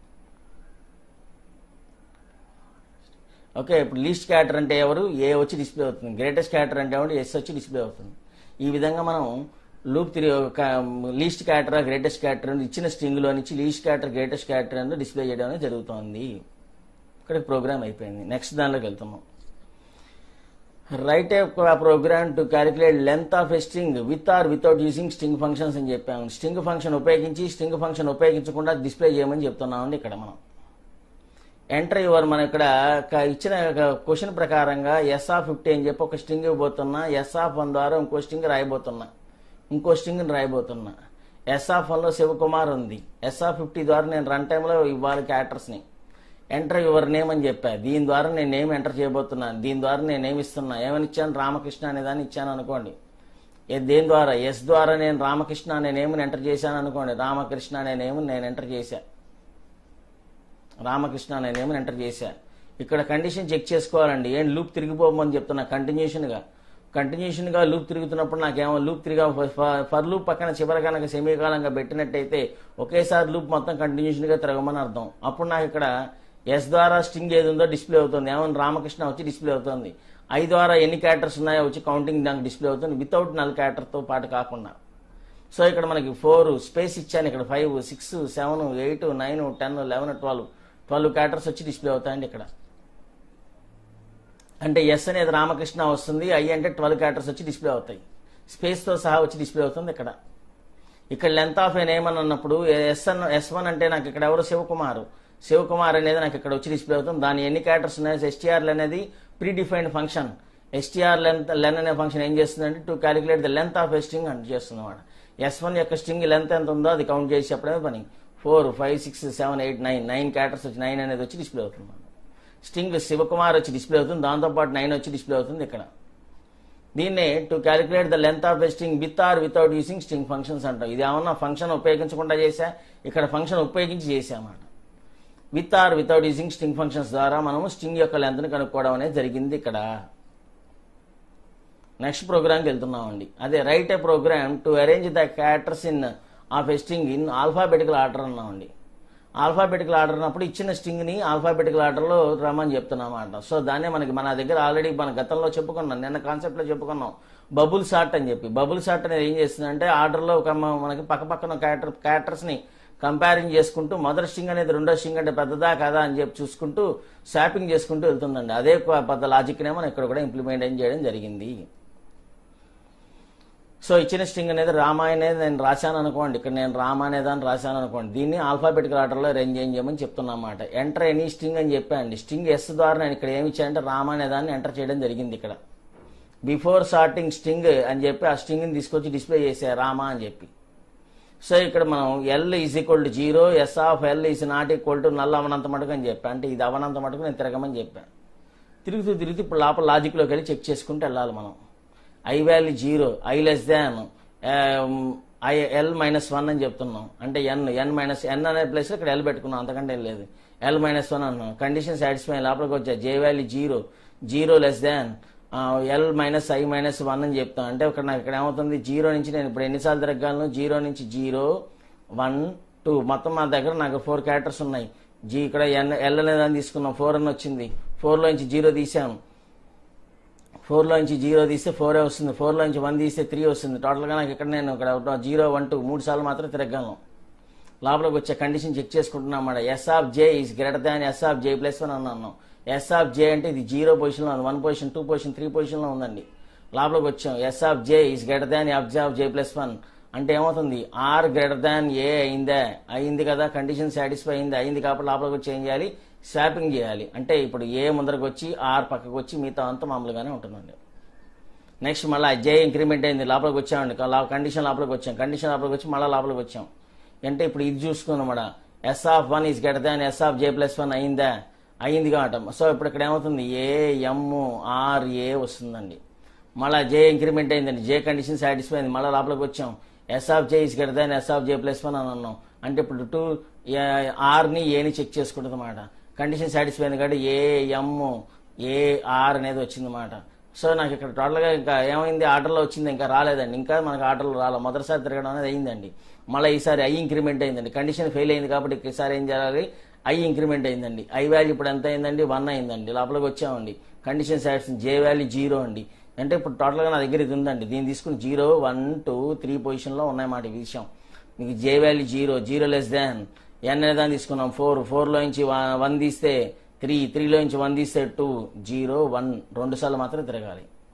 Speaker 1: ఓకే ఇప్పుడు లీస్ట్ క్యాటర్ అంటే ఎవరు ఏ వచ్చి డిస్ప్లే అవుతుంది గ్రేటెస్ట్ క్యాటర్ అంటే ఎవరు ఎస్ వచ్చి డిస్ప్లే అవుతుంది ఈ విధంగా మనం లూప్ తిరిగి లీస్ట్ క్యాటర్ గ్రేటెస్ట్ క్యాటర్ ఇచ్చిన స్ట్రింగ్ లో నుంచి లీస్ట్ క్యాటర్ గ్రేటెస్ట్ క్యాటర్ అని డిస్ప్లే చేయడం అనేది జరుగుతోంది ఇక్కడ ప్రోగ్రామ్ అయిపోయింది నెక్స్ట్ దానిలోకి వెళ్తున్నాం write a program to calculate length of a string with or without using string functions అని చెప్పాము స్ట్రింగ్ ఫంక్షన్ ఉపయోగించి స్ట్రింగ్ ఫంక్షన్ ఉపయోగించకుండా డిస్ప్లే చేయమని చెప్తున్నామండి ఇక్కడ మనం ఎంటర్ యువర్ మనం ఇక్కడ క- ఇచ్చిన క్వశ్చన్ ప్రకారంగా ఎస్ ఆఫ్ ఫిఫ్టీ అని చెప్పి ఒక స్ట్రింగ్ ఇవ్వబోతున్నా ఎస్ ఆఫ్ వన్ ద్వారా ఇంకో స్ట్రింగ్ రాయబోతున్నా ఇంకో స్ట్రింగ్ రాయబోతున్నా ఎస్ ఆఫ్ వన్లో శివకుమార్ ఉంది ఎస్ ఆఫ్ ఫిఫ్టీ ద్వారా నేను రన్ టైంలో ఇవ్వాలి క్యారెక్టర్స్ని ఎంటర్ యువర్ నేమ్ అని చెప్పా దీని ద్వారా నేను నేమ్ ఎంటర్ చేయబోతున్నాను దీని ద్వారా నేను నేమ్ ఇస్తున్నా ఏమని ఇచ్చాను రామకృష్ణ అనే దాన్ని ఇచ్చాను అనుకోండి ఏ దేని ద్వారా ఎస్ ద్వారా నేను రామకృష్ణ అనే నేమ్ని ఎంటర్ చేశాను అనుకోండి రామకృష్ణ అనే నేమ్ నేను ఎంటర్ చేశా రామకృష్ణ అనే నేమ్ని ఎంటర్ చేశా ఇక్కడ కండిషన్ చెక్ చేసుకోవాలండి ఏం లూప్ తిరిగిపోమని చెప్తున్నా కంటిన్యూషన్గా కంటిన్యూషన్గా లూప్ తిరుగుతున్నప్పుడు నాకేమో లూప్ తిరిగా ఫర్ లూప్ పక్కన చివరి కనుక సెమీకాలంగా పెట్టినట్టయితే ఒకేసారి లూప్ మొత్తం కంటిన్యూషన్గా తిరగమని అర్థం అప్పుడు నాకు ఇక్కడ ఎస్ ద్వారా స్ట్రింగ్ ఏది ఉందో డిస్ప్లే అవుతుంది ఏమన్నా రామకృష్ణ వచ్చి డిస్ప్లే అవుతుంది ఐ ద్వారా ఎన్ని క్యారెక్టర్స్ ఉన్నాయో వచ్చి కౌంటింగ్ దానికి డిస్ప్లే అవుతుంది వితౌట్ నల్ క్యారెక్టర్తో పాటు కాకుండా సో ఇక్కడ మనకి ఫోర్ స్పేస్ ఇచ్చాను ఇక్కడ five six seven eight nine ten eleven twelve twelve characters వచ్చి డిస్ప్లే అవుతాయండి ఇక్కడ అంటే ఎస్ అనేది రామకృష్ణ వస్తుంది ఐ అంటే ట్వెల్వ్ క్యారెక్టర్స్ వచ్చి డిస్ప్లే అవుతాయి స్పేస్తో సహా వచ్చి డిస్ప్లే అవుతుంది ఇక్కడ ఇక్కడ లెంత్ ఆఫ్ ఏ నేమ్ అని అన్నప్పుడు ఎస్ అన్న ఎస్ వన్ అంటే నాకు ఇక్కడ ఎవరు శివకుమార్ శివకుమార్ అనేది నాకు ఇక్కడ వచ్చి డిస్ప్లే అవుతుంది దాని ఎన్ని క్యారెక్టర్స్ ఉన్నాయి ఎస్టీఆర్ అనేది predefined function STR length len అనే ఫంక్షన్ ఏం చేస్తుందంటే to calculate the length of a string అని చేస్తుంది అన్నమాట ఎస్ వన్ యొక్క స్ట్రింగ్ లెంత్ ఎంత ఉందో అది కౌంట్ చేసి చెప్పడమే పని four five six seven eight nine nine characters వచ్చి నైన్ అనేది వచ్చి డిస్ప్లే అవుతుంది అన్నమాట. స్ట్రింగ్ శివకుమార్ వచ్చి డిస్ప్లే అవుతుంది దాంతోపాటు నైన్ వచ్చి డిస్ప్లే అవుతుంది ఇక్కడ దీన్నే to calculate the length of a string with or without using string functions అంటాం ఇది ఏమన్నా ఫంక్షన్ ఉపయోగించకుండా చేసా ఇక్కడ ఫంక్షన్ ఉపయోగించి చేసామాట with or without using string functions ద్వారా మనము స్ట్రింగ్ యొక్క లెంత్ని కనుక్కోవడం అనేది జరిగింది ఇక్కడ నెక్స్ట్ ప్రోగ్రామ్కి వెళ్తున్నామండి అదే write a program to arrange the characters in of a string in alphabetical order అన్నామండి ఆల్ఫాబెటికల్ ఆర్డర్ అన్నప్పుడు ఇచ్చిన స్ట్రింగ్ని ఆల్ఫాబెటికల్ ఆర్డర్లో రమ్మని చెప్తున్నాం అన్నమాట సో దాన్నే మనకి మన దగ్గర ఆల్రెడీ మన గతంలో చెప్పుకున్నాం నిన్న కాన్సెప్ట్లో చెప్పుకున్నాం బబుల్ షార్ట్ అని చెప్పి బబుల్ షార్ట్ అనేది ఏం చేస్తుందంటే ఆర్డర్లో ఒక మ- మనకి పక్క పక్కన క్యారెక్టర్ క్యారెక్టర్స్ని కంపారింగ్ చేసుకుంటూ మొదటి స్ట్రింగ్ అనేది రెండో స్ట్రింగ్ అంటే పెద్దదా కదా అని చెప్పి చూసుకుంటూ షాపింగ్ చేసుకుంటూ వెళ్తుందండి అదే ఒక పెద్ద లాజిక్నే మనం ఇక్కడ కూడా ఇంప్లిమెంట్ చేయడం జరిగింది సో ఇచ్చిన స్ట్రింగ్ అనేది రామ అనేది నేను రాశాను అనుకోండి ఇక్కడ నేను రామ అనేదాన్ని రాశాను అనుకోండి దీన్ని ఆల్ఫాబెటికల్ ఆర్డర్లో అరేంజ్ చేయమని చెప్తున్నా అన్నమాట ఎంటర్ ఎనీ స్ట్రింగ్ అని చెప్పానండి స్ట్రింగ్ ఎస్ ద్వారా నేను ఇక్కడ ఏమి ఇచ్చానంటే రామ అనేదాన్ని ఎంటర్ చేయడం జరిగింది ఇక్కడ బిఫోర్ సార్టింగ్ స్ట్రింగ్ అని చెప్పి ఆ స్ట్రింగ్ని తీసుకొచ్చి డిస్ప్లే చేసా రామ అని చెప్పి సో ఇక్కడ మనం L is equal to zero S of L is not equal to null అవనంత మటుకు అని చెప్పాను అంటే ఇది అవనంత మటుకు నేను తిరగమని చెప్పాను తిరుగుతూ తిరుగుతూ ఇప్పుడు లోపల లాజిక్లోకి వెళ్ళి చెక్ చేసుకుంటూ వెళ్ళాలి మనం I value zero I less than I L minus one అని చెప్తున్నాం అంటే ఎన్ ఎన్ మైనస్ ఎన్ అనే ప్లేస్లో ఇక్కడ ఎల్ పెట్టుకున్నాం అంతకంటే ఏం లేదు ఎల్ మైనస్ వన్ అన్నాం కండిషన్ సాటిస్ఫై లోపలికి వచ్చా J value zero zero less than L minus I minus one అని చెప్తాం అంటే ఇక్కడ నాకు ఇక్కడ ఏమవుతుంది జీరో నుంచి నేను ఇప్పుడు ఎన్నిసార్లు తిరగలను జీరో నుంచి జీరో వన్ టూ మొత్తం మా దగ్గర నాకు ఫోర్ క్యారెక్టర్స్ ఉన్నాయి జీ ఇక్కడ ఎన్ ఎల్ అనేదాన్ని తీసుకున్నాం ఫోర్ అని వచ్చింది ఫోర్లో నుంచి జీరో తీసాను ఫోర్లో నుంచి జీరో తీస్తే ఫోరే వస్తుంది ఫోర్లో నుంచి వన్ తీస్తే త్రీ వస్తుంది టోటల్గా నాకు ఇక్కడ నేను ఇక్కడ జీరో వన్ టూ మూడు సార్లు మాత్రం తిరగలను లోపలికి వచ్చే కండిషన్ చెక్ చేసుకుంటున్నాం అన్నమాట S of J is greater than S of J plus one అన్నాను ఎస్ ఆఫ్ జే అంటే ఇది జీరో పొజిషన్లో ఉంది one position two position three పొజిషన్లో ఉందండి లోపలికి వచ్చాం S of J is greater than F J of J plus one అంటే ఏమవుతుంది ఆర్ గ్రేటర్ దాన్ ఏ అయిందా అయింది కదా కండిషన్ సాటిస్ఫై అయింది అయింది కాబట్టి లోపలికి వచ్చి ఏం చేయాలి స్వాపింగ్ చేయాలి అంటే ఇప్పుడు ఏ ముందరకు వచ్చి ఆర్ పక్కకు వచ్చి మిగతా అంతా మామూలుగానే ఉంటుందండి నెక్స్ట్ మళ్ళీ జే ఇంక్రిమెంట్ అయింది లోపలికి వచ్చామండి లా- కండిషన్ లోపలికి వచ్చాం కండిషన్ లోపలికి వచ్చి మళ్ళీ లోపలికి వచ్చాం అంటే ఇప్పుడు ఇది చూసుకున్నమాట S of one is greater than S of J plus one అయిందా అయింది కాబట్టి సో ఇప్పుడు ఇక్కడ ఏమవుతుంది ఏ ఎమ్ ఆర్ ఏ వస్తుందండి మళ్ళీ జే ఇంక్రిమెంట్ అయిందండి జే కండిషన్ సాటిస్ఫై అయింది మళ్ళీ లోపలికి వచ్చాం S of J is greater than S of J plus one అని అన్నాం అంటే ఇప్పుడు టూ ఆర్ని ఏని చెక్ చేసుకుంటుంది అన్నమాట కండిషన్ సాటిస్ఫై అయింది కాబట్టి ఏ ఎమ్ ఏ ఆర్ అనేది వచ్చింది అన్నమాట సో నాకు ఇక్కడ టోటల్గా ఇంకా ఏమైంది ఆర్డర్లో వచ్చింది ఇంకా రాలేదండి ఇంకా మనకు ఆర్డర్లో రాలే మొదటిసారి తిరగడం అనేది అయిందండి మళ్ళీ ఈసారి ఐ ఇంక్రిమెంట్ అయిందండి కండిషన్ ఫెయిల్ అయింది కాబట్టి ఈసారి ఏం చేయాలి ఐ ఇంక్రిమెంట్ అయిందండి ఐ వాల్యూ ఇప్పుడు ఎంత అయిందండి వన్ అయిందండి లోపలికి వచ్చామండి condition satisfy J value zero అండి అంటే ఇప్పుడు టోటల్గా నా దగ్గర ఇది ఉందండి దీన్ని తీసుకుని జీరో వన్ టూ త్రీ పొజిషన్లో ఉన్నాయన్నమాట ఈ విషయం మీకు J value zero zero less than N అనే దాన్ని తీసుకున్నాం ఫోర్ ఫోర్లో నుంచి వన్ తీస్తే త్రీ త్రీలో నుంచి వన్ తీస్తే టూ జీరో వన్ రెండు సార్లు మాత్రం తిరగాలి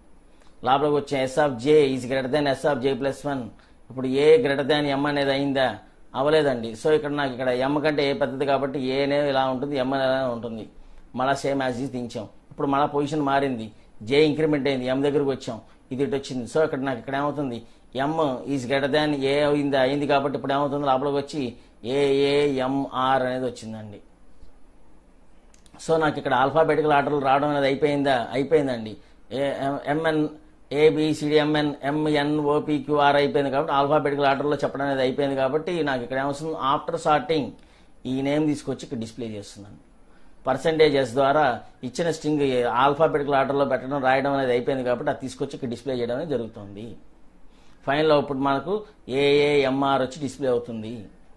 Speaker 1: లోపలికి వచ్చాం S of J is greater than S of J plus one ఇప్పుడు ఏ గ్రేటర్ దాన్ ఎం అనేది అయిందా అవలేదండి సో ఇక్కడ నాకు ఇక్కడ ఎం కంటే ఏ పెద్దది కాబట్టి ఏ అనేది ఇలా ఉంటుంది ఎం అనేది ఇలా ఉంటుంది మళ్ళీ సేమ్ యాజ్ ఈజ్ దించాం ఇప్పుడు మళ్ళీ పొజిషన్ మారింది జే ఇంక్రిమెంట్ అయింది ఎం దగ్గరకు వచ్చాం ఇది ఇటు వచ్చింది సో ఇక్కడ నాకు ఇక్కడ ఏమవుతుంది ఎం ఈజ్ గ్రేటర్ దాన్ ఏ అయింది అయింది కాబట్టి ఇప్పుడు ఏమవుతుంది లోపలికి వచ్చి ఏఏఎంఆర్ అనేది వచ్చిందండి సో నాకు ఇక్కడ ఆల్ఫాబెటికల్ ఆర్డర్లు రావడం అనేది అయిపోయిందా అయిపోయిందండి ఎంఎన్ ఏబిసిడిఎంఎన్ ఎంఎన్ ఓపీక్యూఆర్ అయిపోయింది కాబట్టి ఆల్ఫాబెటికల్ ఆర్డర్లో చెప్పడం అనేది అయిపోయింది కాబట్టి నాకు ఇక్కడ ఏమొస్తుంది ఆఫ్టర్ సార్టింగ్ ఈ నేమ్ తీసుకొచ్చి ఇక్కడ డిస్ప్లే చేస్తున్నాను పర్సంటేజెస్ ద్వారా ఇచ్చిన స్ట్రింగ్ ఆల్ఫాబెటికల్ ఆర్డర్లో పెట్టడం రాయడం అనేది అయిపోయింది కాబట్టి అది తీసుకొచ్చి ఇక్కడ డిస్ప్లే చేయడం అనేది జరుగుతుంది ఫైనల్ అవుట్పుట్ మనకు ఏఏఎంఆర్ వచ్చి డిస్ప్లే అవుతుంది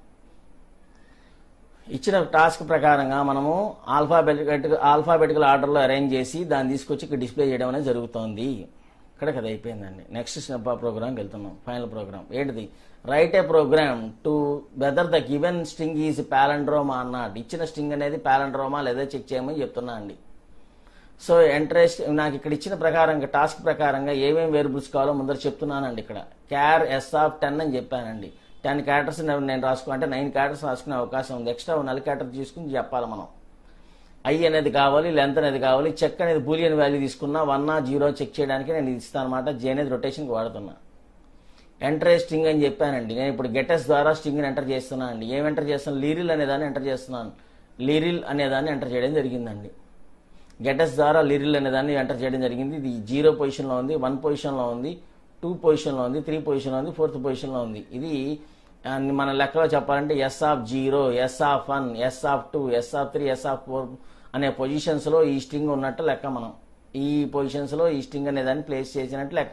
Speaker 1: ఇచ్చిన టాస్క్ ప్రకారంగా మనము ఆల్ఫాబెటికల్ ఆల్ఫాబెటికల్ ఆర్డర్లో అరేంజ్ చేసి దాన్ని తీసుకొచ్చి ఇక్కడ డిస్ప్లే చేయడం అనేది జరుగుతోంది ఇక్కడ అది అయిపోయిందండి నెక్స్ట్ ప్రోగ్రామ్కి వెళ్తున్నాం ఫైనల్ ప్రోగ్రామ్ ఏంటిది right a program to whether the given string is ప్యాలండ్రోమా అన్నాడు ఇచ్చిన స్ట్రింగ్ అనేది ప్యాలండ్రోమా లేదా చెక్ చేయమని చెప్తున్నా అండి సో ఇంట్రెస్ట్ నాకు ఇక్కడ ఇచ్చిన ప్రకారంగా టాస్క్ ప్రకారంగా ఏమేమి వేరియబుల్స్ కావాలో ముందర చెప్తున్నానండి ఇక్కడ క్యార్ ఎస్ ఆఫ్ టెన్ అని చెప్పానండి టెన్ క్యారెక్టర్స్ నేను రాసుకో అంటే నైన్ క్యారెక్టర్స్ రాసుకునే అవకాశం ఉంది ఎక్స్ట్రా నల్ క్యారెక్టర్ తీసుకుని చెప్పాలి మనం ఐ అనేది కావాలి లెంత్ అనేది కావాలి చెక్ అనేది బూలియన్ వాల్యూ తీసుకున్నా వన్ ఆ జీరో చెక్ చేయడానికి నేను ఇది ఇస్తాను అనమాట జే అనేది రొటేషన్కి వాడుతున్నా ఎంటర్ స్ట్రింగ్ అని చెప్పానండి నేను ఇప్పుడు గెటెస్ ద్వారా స్ట్రింగ్ ఎంటర్ చేస్తున్నాను అండి ఏం ఎంటర్ చేస్తున్నాను లీరిల్ అనేదాన్ని ఎంటర్ చేస్తున్నాను లీరిల్ అనేదాన్ని ఎంటర్ చేయడం జరిగిందండి గెటెస్ ద్వారా లిరిల్ అనేదాన్ని ఎంటర్ చేయడం జరిగింది ఇది జీరో పొజిషన్లో ఉంది వన్ పొజిషన్లో ఉంది టూ పొజిషన్లో ఉంది త్రీ పొజిషన్లో ఉంది ఫోర్త్ పొజిషన్లో ఉంది ఇది ఆ, మన లెక్కలో చెప్పాలంటే S of zero S of one S of two S of three S of four అనే పొజిషన్స్లో ఈ స్ట్రింగ్ ఉన్నట్టు లెక్క మనం ఈ పొజిషన్స్లో ఈ స్ట్రింగ్ అనేదాన్ని ప్లేస్ చేసినట్టు లెక్క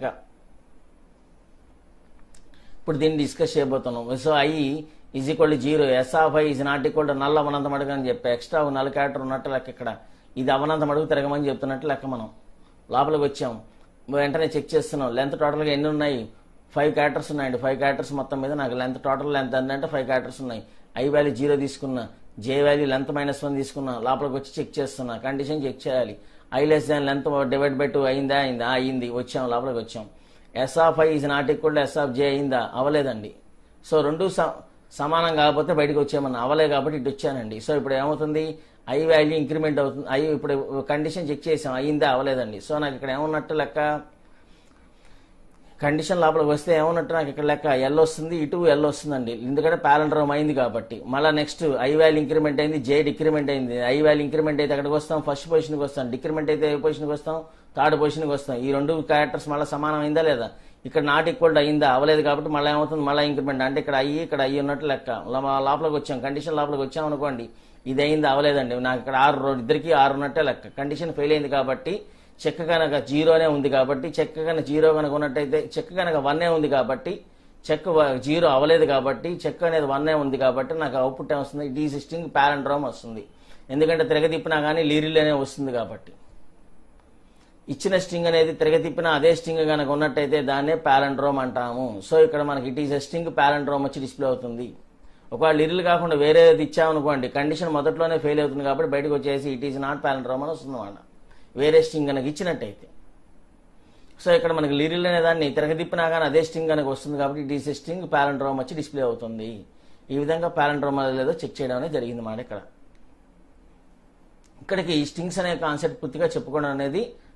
Speaker 1: ఇప్పుడు దీన్ని డిస్కస్ చేయబోతున్నాం so I is equal to zero S of I is not equal to null అవనంత మడుగు అని చెప్పి ఎక్స్ట్రా ఒక నల్ క్యారెక్టర్ ఉన్నట్టు లెక్క ఇక్కడ ఇది అవనంత మడుగు తిరగమని చెప్తున్నట్టు లెక్క మనం లోపలికి వచ్చాం వెంటనే చెక్ చేస్తున్నాం లెంత్ టోటల్గా ఎన్ని ఉన్నాయి ఫైవ్ క్యారెక్టర్స్ ఉన్నాయండి ఫైవ్ క్యారెక్టర్స్ మొత్తం మీద నాకు లెంత్ టోటల్ లెంత్ అంటే ఫైవ్ క్యారెక్టర్స్ ఉన్నాయి ఐ వాల్యూ జీరో తీసుకున్నా J value length minus one తీసుకున్నా లోపలికి వచ్చి చెక్ చేస్తున్నా కండిషన్ చెక్ చేయాలి I less than length divide by two అయిందా అయిందా అయింది వచ్చాం లోపలికి వచ్చాం S of I is not equal to S of J అయిందా అవలేదండి సో రెండు స- సమానం కాకపోతే బయటకు వచ్చామన్నా అవలే కాబట్టి ఇటు వచ్చానండి సో ఇప్పుడు ఏమవుతుంది ఐ వాల్యూ ఇంక్రిమెంట్ అవుతుంది ఐ ఇప్పుడు కండిషన్ చెక్ చేసాం అయిందా అవలేదండి సో నాకు ఇక్కడ ఏమన్నట్టు లెక్క కండిషన్ లోపలికి వస్తే ఏమన్నట్టు నాకు ఇక్కడ లెక్క ఎల్ వస్తుంది ఇటు ఎల్ వస్తుందండి ఎందుకంటే ప్యాలండ్రోమ్ అయింది కాబట్టి మళ్ళీ నెక్స్ట్ ఐ వాల్యూ ఇంక్రిమెంట్ అయింది జే డిక్రిమెంట్ అయింది ఐ వాల్యూ ఇంక్రిమెంట్ అయితే అక్కడికి వస్తాం ఫస్ట్ పొజిషన్కి వస్తాం డిక్రిమెంట్ అయితే ఏ పొజిషన్కి వస్తాం థర్డ్ పొజిషన్కి వస్తాం ఈ రెండు క్యారెక్టర్స్ మళ్ళీ సమానం అయిందా లేదా ఇక్కడ నాట్ ఈక్వల్ అయిందా అవ్వలేదు కాబట్టి మళ్ళీ ఏమవుతుంది మళ్ళీ ఇంక్రిమెంట్ అంటే ఇక్కడ అయ్యి ఇక్కడ అయ్యి ఉన్నట్టు లెక్క లో- లోపలికి వచ్చాం కండిషన్ లోపలికి వచ్చాం అనుకోండి ఇది అయింది అవ్వలేదండి నాకు ఇక్కడ ఆరు రో- ఇద్దరికి ఆరు ఉన్నట్టే లెక్క కండిషన్ ఫెయిల్ అయింది కాబట్టి చెక్ కనుక జీరోనే ఉంది కాబట్టి చెక్ కనుక జీరో కనుక ఉన్నట్టయితే చెక్ కనుక వన్నే ఉంది కాబట్టి చెక్ వ- జీరో అవ్వలేదు కాబట్టి చెక్ అనేది వన్నే ఉంది కాబట్టి నాకు అవుట్పుట్ ఏమొస్తుంది డీ సిస్టింగ్ ప్యారండ్రోమ్ వస్తుంది ఎందుకంటే తిరగతిప్పినా కానీ లీరిల్ అనే వస్తుంది కాబట్టి ఇచ్చిన స్ట్రింగ్ అనేది తిరగతిప్పిన అదే స్ట్రింగ్ కనుక ఉన్నట్టయితే దాన్నే ప్యాలండ్రోమ్ అంటాము సో ఇక్కడ మనకి it is a string palindrome వచ్చి డిస్ప్లే అవుతుంది ఒకవేళ లిరిల్ కాకుండా వేరేది ఇచ్చామనుకోండి కండిషన్ మొదట్లోనే ఫెయిల్ అవుతుంది కాబట్టి బయటకు వచ్చేసి ఇట్ ఈస్ నాట్ ప్యాలండ్రోమ్ అని వస్తుంది అన్నమాట వేరే స్ట్రింగ్ కనుక ఇచ్చినట్టయితే సో ఇక్కడ మనకి లిరిల్ అనే దాన్ని తిరగతిప్పినా కానీ అదే స్ట్రింగ్ కనుక వస్తుంది కాబట్టి it is a string palindrome వచ్చి డిస్ప్లే అవుతుంది ఈ విధంగా ప్యాలండ్రోమ్ లేదో చెక్ చేయడం అనేది జరిగింది మాట ఇక్కడ ఇక్కడికి ఈ స్ట్రింగ్స్ అనే కాన్సెప్ట్ పూర్తిగా చెప్పుకోవడం అనేది